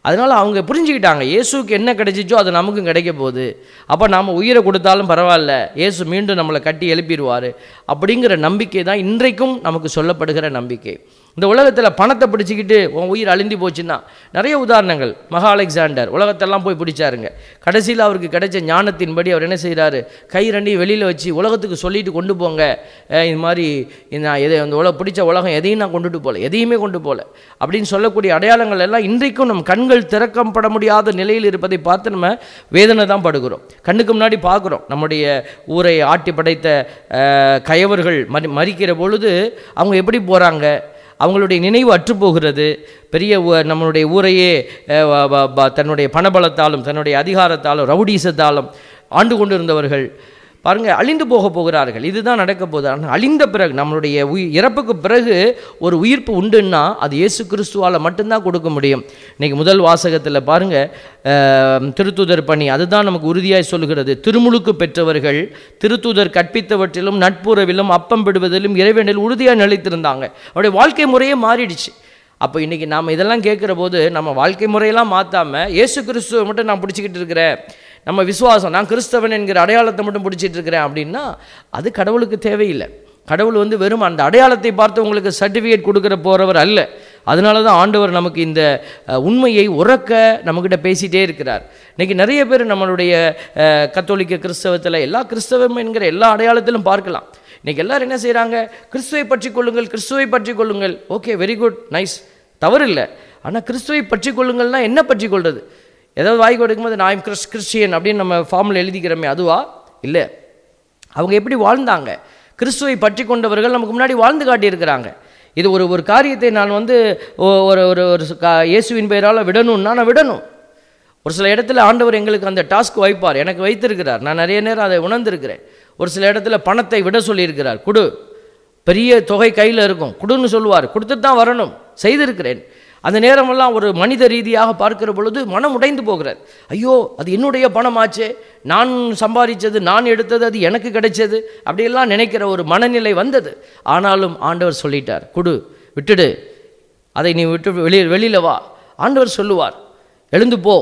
அதனால் அவங்க புரிஞ்சுக்கிட்டாங்க இயேசுக்கு என்ன கிடைச்சிச்சோ அது நமக்கும் கிடைக்க போகுது அப்போ நாம் உயிரை கொடுத்தாலும் பரவாயில்ல இயேசு மீண்டும் நம்மளை கட்டி எழுப்பிடுவார் அப்படிங்கிற நம்பிக்கை தான் இன்றைக்கும் நமக்கு சொல்லப்படுகிற நம்பிக்கை இந்த உலகத்தில் பணத்தை பிடிச்சிக்கிட்டு உன் உயிர் அழிந்து போச்சுன்னா நிறைய உதாரணங்கள் மகா அலெக்சாண்டர் உலகத்தெல்லாம் போய் பிடிச்சாருங்க கடைசியில் அவருக்கு கிடைச்ச ஞானத்தின்படி அவர் என்ன செய்கிறாரு கை ரெண்டையும் வெளியில் வச்சு உலகத்துக்கு சொல்லிட்டு கொண்டு போங்க அஹ் இது மாதிரி நான் எதை அந்த உலக பிடிச்ச உலகம் எதையும் நான் கொண்டுட்டு போகல எதையுமே கொண்டு போகல அப்படின்னு சொல்லக்கூடிய அடையாளங்கள் எல்லாம் இன்றைக்கும் நம் கண்கள் திறக்கப்பட முடியாத நிலையில் இருப்பதை பார்த்து நம்ம வேதனை தான் படுகிறோம் கண்ணுக்கு முன்னாடி பார்க்குறோம் நம்முடைய ஊரை ஆட்டி படைத்த அஹ், கயவர்கள் மரி மறிக்கிற பொழுது அவங்க எப்படி போகிறாங்க அவங்களுடைய நினைவு அற்றுப்போகிறது பெரிய ஊ- நம்மளுடைய ஊரையே அஹ், வ- வ- வ- தன்னுடைய பணபலத்தாலும் தன்னுடைய அதிகாரத்தாலும் ரவுடீசத்தாலும் ஆண்டு கொண்டிருந்தவர்கள் பாருங்க அழிந்து போக போகிறார்கள் இதுதான் நடக்க போகுது ஆனால் அழிந்த பிறகு நம்மளுடைய உயிர் இறப்புக்கு பிறகு ஒரு உயிர்ப்பு உண்டுன்னா அது இயேசு கிறிஸ்துவால் மட்டும்தான் கொடுக்க முடியும் இன்னைக்கு முதல் வாசகத்தில் பாருங்க அஹ், திருத்தூதர் பணி அதுதான் நமக்கு உறுதியாய் சொல்லுகிறது திருமுழுக்கு பெற்றவர்கள் திருத்தூதர் கற்பித்தவற்றிலும் நட்புறவிலும் அப்பம் விடுவதிலும் இறைவனில் உறுதியாக நிலைத்திருந்தாங்க அவருடைய வாழ்க்கை முறையே மாறிடுச்சு அப்போ இன்றைக்கி நாம் இதெல்லாம் கேட்குற போது நம்ம வாழ்க்கை முறையெல்லாம் மாற்றாமல் இயேசு கிறிஸ்துவை மட்டும் நான் பிடிச்சிக்கிட்டு இருக்கிறேன் நம்ம விசுவாசம் நான் கிறிஸ்தவன் என்கிற அடையாளத்தை மட்டும் பிடிச்சிட்டு இருக்கிறேன் அப்படின்னா அது கடவுளுக்கு தேவையில்லை கடவுள் வந்து வெறும் அந்த அடையாளத்தை பார்த்து உங்களுக்கு சர்டிஃபிகேட் கொடுக்குற போகிறவர் அல்ல அதனால தான் ஆண்டவர் நமக்கு இந்த அஹ், உண்மையை உறக்க நம்மக்கிட்ட பேசிகிட்டே இருக்கிறார் இன்றைக்கி நிறைய பேர் நம்மளுடைய அஹ், கத்தோலிக்க கிறிஸ்தவத்தில் எல்லா கிறிஸ்தவம் என்கிற எல்லா அடையாளத்திலும் பார்க்கலாம் இன்றைக்கி எல்லாரும் என்ன செய்கிறாங்க கிறிஸ்துவை பற்றி கொள்ளுங்கள் கிறிஸ்துவை பற்றி கொள்ளுங்கள் ஓகே வெரி குட் நைஸ் தவறு இல்லை ஆனால் கிறிஸ்துவை பற்றி கொள்ளுங்கள்னா என்ன பற்றி கொள்வது ஏதாவது வாய் கொடுக்கும்போது நான் கிறிஸ் கிறிஸ்டியன் அப்படின்னு நம்ம ஃபார்மில் எழுதிக்கிறோமே அதுவா இல்லை அவங்க எப்படி வாழ்ந்தாங்க கிறிஸ்துவை பற்றி கொண்டவர்கள் நமக்கு முன்னாடி வாழ்ந்து காட்டியிருக்கிறாங்க இது ஒரு ஒரு காரியத்தை நான் வந்து ஒ- ஒரு ஒரு ஒரு கா- இயேசுவின் பெயரால் விடணும்னா நான் விடணும் ஒரு சில இடத்துல ஆண்டவர் எங்களுக்கு அந்த டாஸ்க் வைப்பார் எனக்கு வைத்திருக்கிறார் நான் நிறைய நேரம் அதை உணர்ந்திருக்கிறேன் ஒரு சில இடத்துல பணத்தை விட சொல்லியிருக்கிறார் கொடு பெரிய தொகை கையில் இருக்கும் கொடுன்னு சொல்லுவார் கொடுத்துட்டு தான் வரணும் செய்திருக்கிறேன் அந்த நேரமெல்லாம் ஒரு மனித ரீதியாக பார்க்கிற பொழுது மனம் உடைந்து போகிறது ஐயோ அது என்னுடைய பணமாச்சே நான் சம்பாதிச்சது நான் எடுத்தது அது எனக்கு கிடைச்சது அப்படியெல்லாம் நினைக்கிற ஒரு மனநிலை வந்தது ஆனாலும் ஆண்டவர் சொல்லிட்டார் கொடு விட்டுடு அதை நீ விட்டு வெளியே வெளியில் வா ஆண்டவர் சொல்லுவார் எழுந்து போ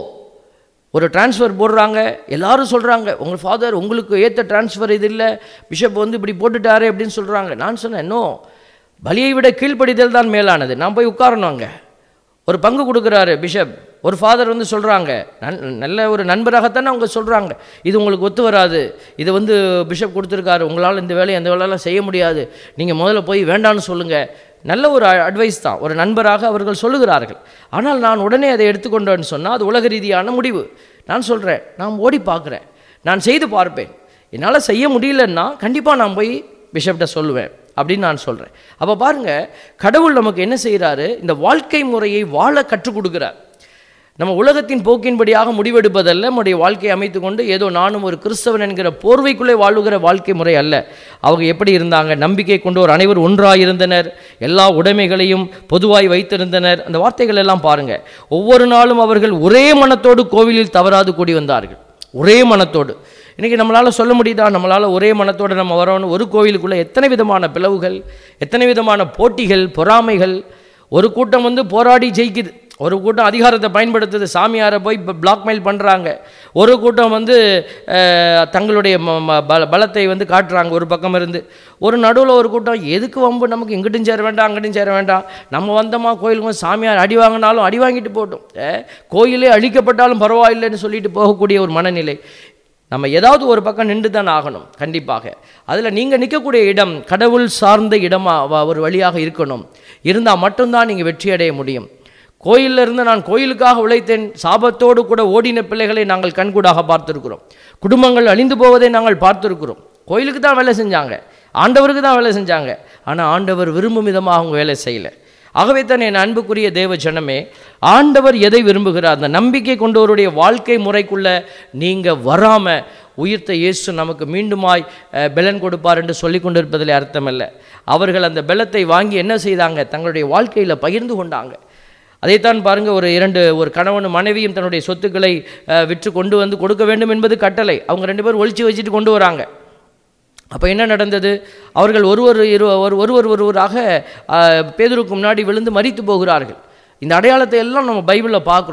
ஒரு டிரான்ஸ்ஃபர் போடுறாங்க எல்லாரும் சொல்கிறாங்க உங்கள் ஃபாதர் உங்களுக்கு ஏற்ற டிரான்ஸ்ஃபர் இது இல்லை பிஷப் வந்து இப்படி போட்டுட்டாரு அப்படின்னு சொல்கிறாங்க நான் சொன்னேன் நோ பலியை விட கீழ்ப்படிதல் தான் மேலானது நான் போய் உட்காரணும் அங்கே ஒரு பங்கு கொடுக்குறாரு பிஷப் ஒரு ஃபாதர் வந்து சொல்கிறாங்க நன் நல்ல ஒரு நண்பராகத்தானே அவங்க சொல்கிறாங்க இது உங்களுக்கு ஒத்து வராது இது வந்து பிஷப் கொடுத்துருக்காரு உங்களால் இந்த வேலையை அந்த வேலையெல்லாம் செய்ய முடியாது நீங்கள் முதல்ல போய் வேண்டான்னு சொல்லுங்கள் நல்ல ஒரு அட்வைஸ் தான் ஒரு நண்பராக அவர்கள் சொல்லுகிறார்கள் ஆனால் நான் உடனே அதை எடுத்துக்கொண்டேன்னு சொன்னால் அது உலக ரீதியான முடிவு நான் சொல்கிறேன் நான் ஓடி பார்க்குறேன் நான் செய்து பார்ப்பேன் என்னால் செய்ய முடியலன்னா கண்டிப்பாக நான் போய் பிஷப்கிட்ட சொல்லுவேன் அப்படின்னு நான் சொல்கிறேன் அப்போ பாருங்கள் கடவுள் நமக்கு என்ன செய்கிறாரு இந்த வாழ்க்கை முறையை வாழ கற்றுக் கொடுக்குறார் நம்ம உலகத்தின் போக்கின்படியாக முடிவெடுப்பதல்ல நம்முடைய வாழ்க்கையை அமைத்துக்கொண்டு ஏதோ நானும் ஒரு கிறிஸ்தவன் என்கிற போர்வைக்குள்ளே வாழுகிற வாழ்க்கை முறை அல்ல அவங்க எப்படி இருந்தாங்க நம்பிக்கை கொண்டு ஒரு அனைவர் ஒன்றாக இருந்தனர் எல்லா உடைமைகளையும் பொதுவாய் வைத்திருந்தனர் அந்த வார்த்தைகள் எல்லாம் பாருங்க ஒவ்வொரு நாளும் அவர்கள் ஒரே மனத்தோடு கோவிலில் தவறாது கூடி வந்தார்கள் ஒரே மனத்தோடு இன்றைக்கி நம்மளால் சொல்ல முடியுதா நம்மளால் ஒரே மனத்தோடு நம்ம வரோன்னு ஒரு கோவிலுக்குள்ளே எத்தனை விதமான பிளவுகள் எத்தனை விதமான போட்டிகள் பொறாமைகள் ஒரு கூட்டம் வந்து போராடி ஜெயிக்குது ஒரு கூட்டம் அதிகாரத்தை பயன்படுத்துது சாமியாரை போய் பிளாக்மெயில் பண்ணுறாங்க ஒரு கூட்டம் வந்து அஹ், தங்களுடைய ம- ம- பல பலத்தை வந்து காட்டுறாங்க ஒரு பக்கம் இருந்து ஒரு நடுவில் ஒரு கூட்டம் எதுக்கு வம்பு நமக்கு இங்கிட்டும் சேர வேண்டாம் அங்கிட்டும் சேர வேண்டாம் நம்ம வந்தோமா கோயிலுக்கு வந்து சாமியார் அடி வாங்கினாலும் அடி வாங்கிட்டு போட்டோம் அஹ், கோயிலே அழிக்கப்பட்டாலும் பரவாயில்லைன்னு சொல்லிட்டு போகக்கூடிய ஒரு மனநிலை நம்ம ஏதாவது ஒரு பக்கம் நின்று தான் ஆகணும் கண்டிப்பாக அதில் நீங்கள் நிற்கக்கூடிய இடம் கடவுள் சார்ந்த இடமா வ- ஒரு வழியாக இருக்கணும் இருந்தால் மட்டும்தான் நீங்கள் வெற்றி அடைய முடியும் கோயிலில் இருந்து நான் கோயிலுக்காக உழைத்தேன் சாபத்தோடு கூட ஓடின பிள்ளைகளை நாங்கள் கண்கூடாக பார்த்துருக்கிறோம் குடும்பங்கள் அழிந்து போவதை நாங்கள் பார்த்துருக்கிறோம் கோயிலுக்கு தான் வேலை செஞ்சாங்க ஆண்டவருக்கு தான் வேலை செஞ்சாங்க ஆனால் ஆண்டவர் விரும்பும் விதமாக அவங்க வேலை செய்யலை ஆகவே தான் என் அன்புக்குரிய தேவ ஜனமே ஆண்டவர் எதை விரும்புகிறார் அந்த நம்பிக்கை கொண்டவருடைய வாழ்க்கை முறைக்குள்ள நீங்கள் வராம உயிர்த்த இயேசு நமக்கு மீண்டுமாய் அஹ், பெலன் கொடுப்பார் என்று சொல்லி கொண்டிருப்பதில் அர்த்தமல்ல அவர்கள் அந்த பெலத்தை வாங்கி என்ன செய்தாங்க தங்களுடைய வாழ்க்கையில் பகிர்ந்து கொண்டாங்க அதைத்தான் பாருங்க ஒரு இரண்டு ஒரு கணவனும் மனைவியும் தன்னுடைய சொத்துக்களை அஹ், விற்று கொண்டு வந்து கொடுக்க வேண்டும் என்பது கட்டளை அவங்க ரெண்டு பேரும் ஒழிச்சு வச்சுட்டு கொண்டு வராங்க அப்போ என்ன நடந்தது அவர்கள் ஒருவர் இரு ஒரு ஒருவர் ஒருவராக ஆஹ், பேதுருக்கு முன்னாடி விழுந்து மரித்து போகிறார்கள் இந்த அடையாளத்தை எல்லாம் நம்ம பைபிளில் பார்க்குறோம்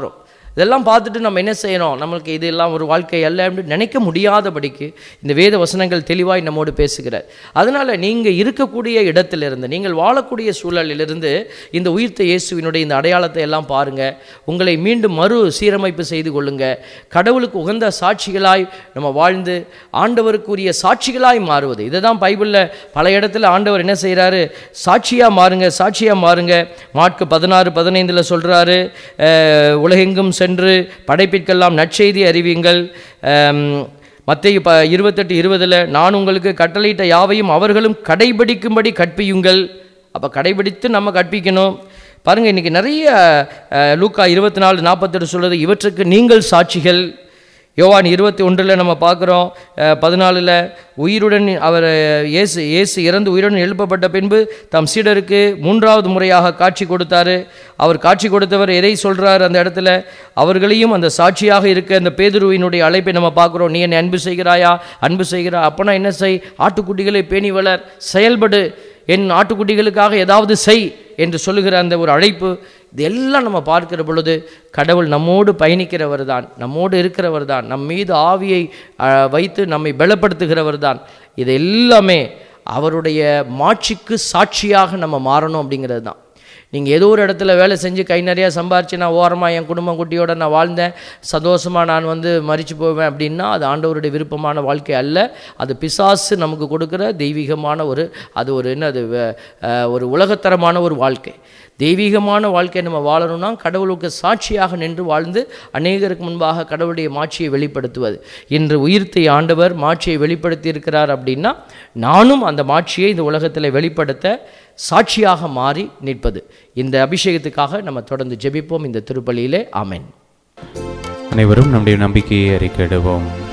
இதெல்லாம் பார்த்துட்டு நம்ம என்ன செய்யணும் நம்மளுக்கு இதெல்லாம் ஒரு வாழ்க்கை அல்ல அப்படின்னு நினைக்க முடியாதபடிக்கு இந்த வேத வசனங்கள் தெளிவாய் நம்மோடு பேசுகிறார் அதனால் நீங்கள் இருக்கக்கூடிய இடத்திலிருந்து நீங்கள் வாழக்கூடிய சூழலிலிருந்து இந்த உயிர்த்த இயேசுவினுடைய இந்த அடையாளத்தை எல்லாம் பாருங்கள் உங்களை மீண்டும் மறு சீரமைப்பு செய்து கொள்ளுங்க கடவுளுக்கு உகந்த சாட்சிகளாய் நம்ம வாழ்ந்து ஆண்டவருக்குரிய சாட்சிகளாய் மாறுவது இதை தான் பைபிளில் பல இடத்துல ஆண்டவர் என்ன செய்கிறாரு சாட்சியாக மாறுங்க சாட்சியாக மாறுங்க மாட்கு பதினாறு பதினைந்தில் சொல்கிறாரு உலகெங்கும் சென்று படைப்பிற்கெல்லாம் நற்செய்தி அறிவியுங்கள் மத்திய ப இருபத்தெட்டு இருபதில் நான் உங்களுக்கு கட்டளையிட்ட யாவையும் அவர்களும் கடைபிடிக்கும்படி கற்பியுங்கள் அப்போ கடைபிடித்து நம்ம கற்பிக்கணும் பாருங்கள் இன்றைக்கி நிறைய அஹ், லூக்கா இருபத்தி நாலு நாற்பத்தெட்டு சொல்கிறது இவற்றுக்கு நீங்கள் சாட்சிகள் யோவான் இருபத்தி ஒன்றில் நம்ம பார்க்குறோம் பதினாலில் உயிருடன் அவர் இயேசு இயேசு இறந்து உயிருடன் எழுப்பப்பட்ட பின்பு தம் சீடருக்கு மூன்றாவது முறையாக காட்சி கொடுத்தாரு அவர் காட்சி கொடுத்தவர் எதை சொல்கிறார் அந்த இடத்துல அவர்களையும் அந்த சாட்சியாக இருக்க அந்த பேதுருவினுடைய அழைப்பை நம்ம பார்க்குறோம் நீ என்னை அன்பு செய்கிறாயா அன்பு செய்கிறா அப்போனா என்ன செய் ஆட்டுக்குட்டிகளை பேணி வளர் செயல்படு என் ஆட்டுக்குட்டிகளுக்காக ஏதாவது செய் என்று சொல்லுகிற அந்த ஒரு அழைப்பு இதெல்லாம் நம்ம பார்க்கிற பொழுது கடவுள் நம்மோடு பயணிக்கிறவர் தான் நம்மோடு இருக்கிறவர் தான் நம் மீது ஆவியை அஹ், வைத்து நம்மை பலப்படுத்துகிறவர் தான் இது எல்லாமே அவருடைய மாட்சிக்கு சாட்சியாக நம்ம மாறணும் அப்படிங்கிறது தான் நீங்கள் ஏதோ ஒரு இடத்துல வேலை செஞ்சு கை நிறையா சம்பாரிச்சு நான் ஓரமாக என் குடும்பம் குட்டியோட நான் வாழ்ந்தேன் சந்தோஷமாக நான் வந்து மறித்து போவேன் அப்படின்னா அது ஆண்டவருடைய விருப்பமான வாழ்க்கை அல்ல அது பிசாசு நமக்கு கொடுக்குற தெய்வீகமான ஒரு அது ஒரு என்ன அது வே- அஹ், ஒரு உலகத்தரமான ஒரு வாழ்க்கை தெய்வீகமான வாழ்க்கையை நம்ம வாழணும்னா கடவுளுக்கு சாட்சியாக நின்று வாழ்ந்து அநேகருக்கு முன்பாக கடவுளுடைய மாட்சியை வெளிப்படுத்துவது இன்று உயிர்த்தை ஆண்டவர் மாட்சியை வெளிப்படுத்தி இருக்கிறார் அப்படின்னா நானும் அந்த மாட்சியை இந்த உலகத்தில் வெளிப்படுத்த சாட்சியாக மாறி நிற்பது இந்த அபிஷேகத்துக்காக நம்ம தொடர்ந்து ஜெபிப்போம் இந்த திருப்பலியிலே ஆமென் அனைவரும் நம்முடைய நம்பிக்கையை அறிக்கையிடுவோம்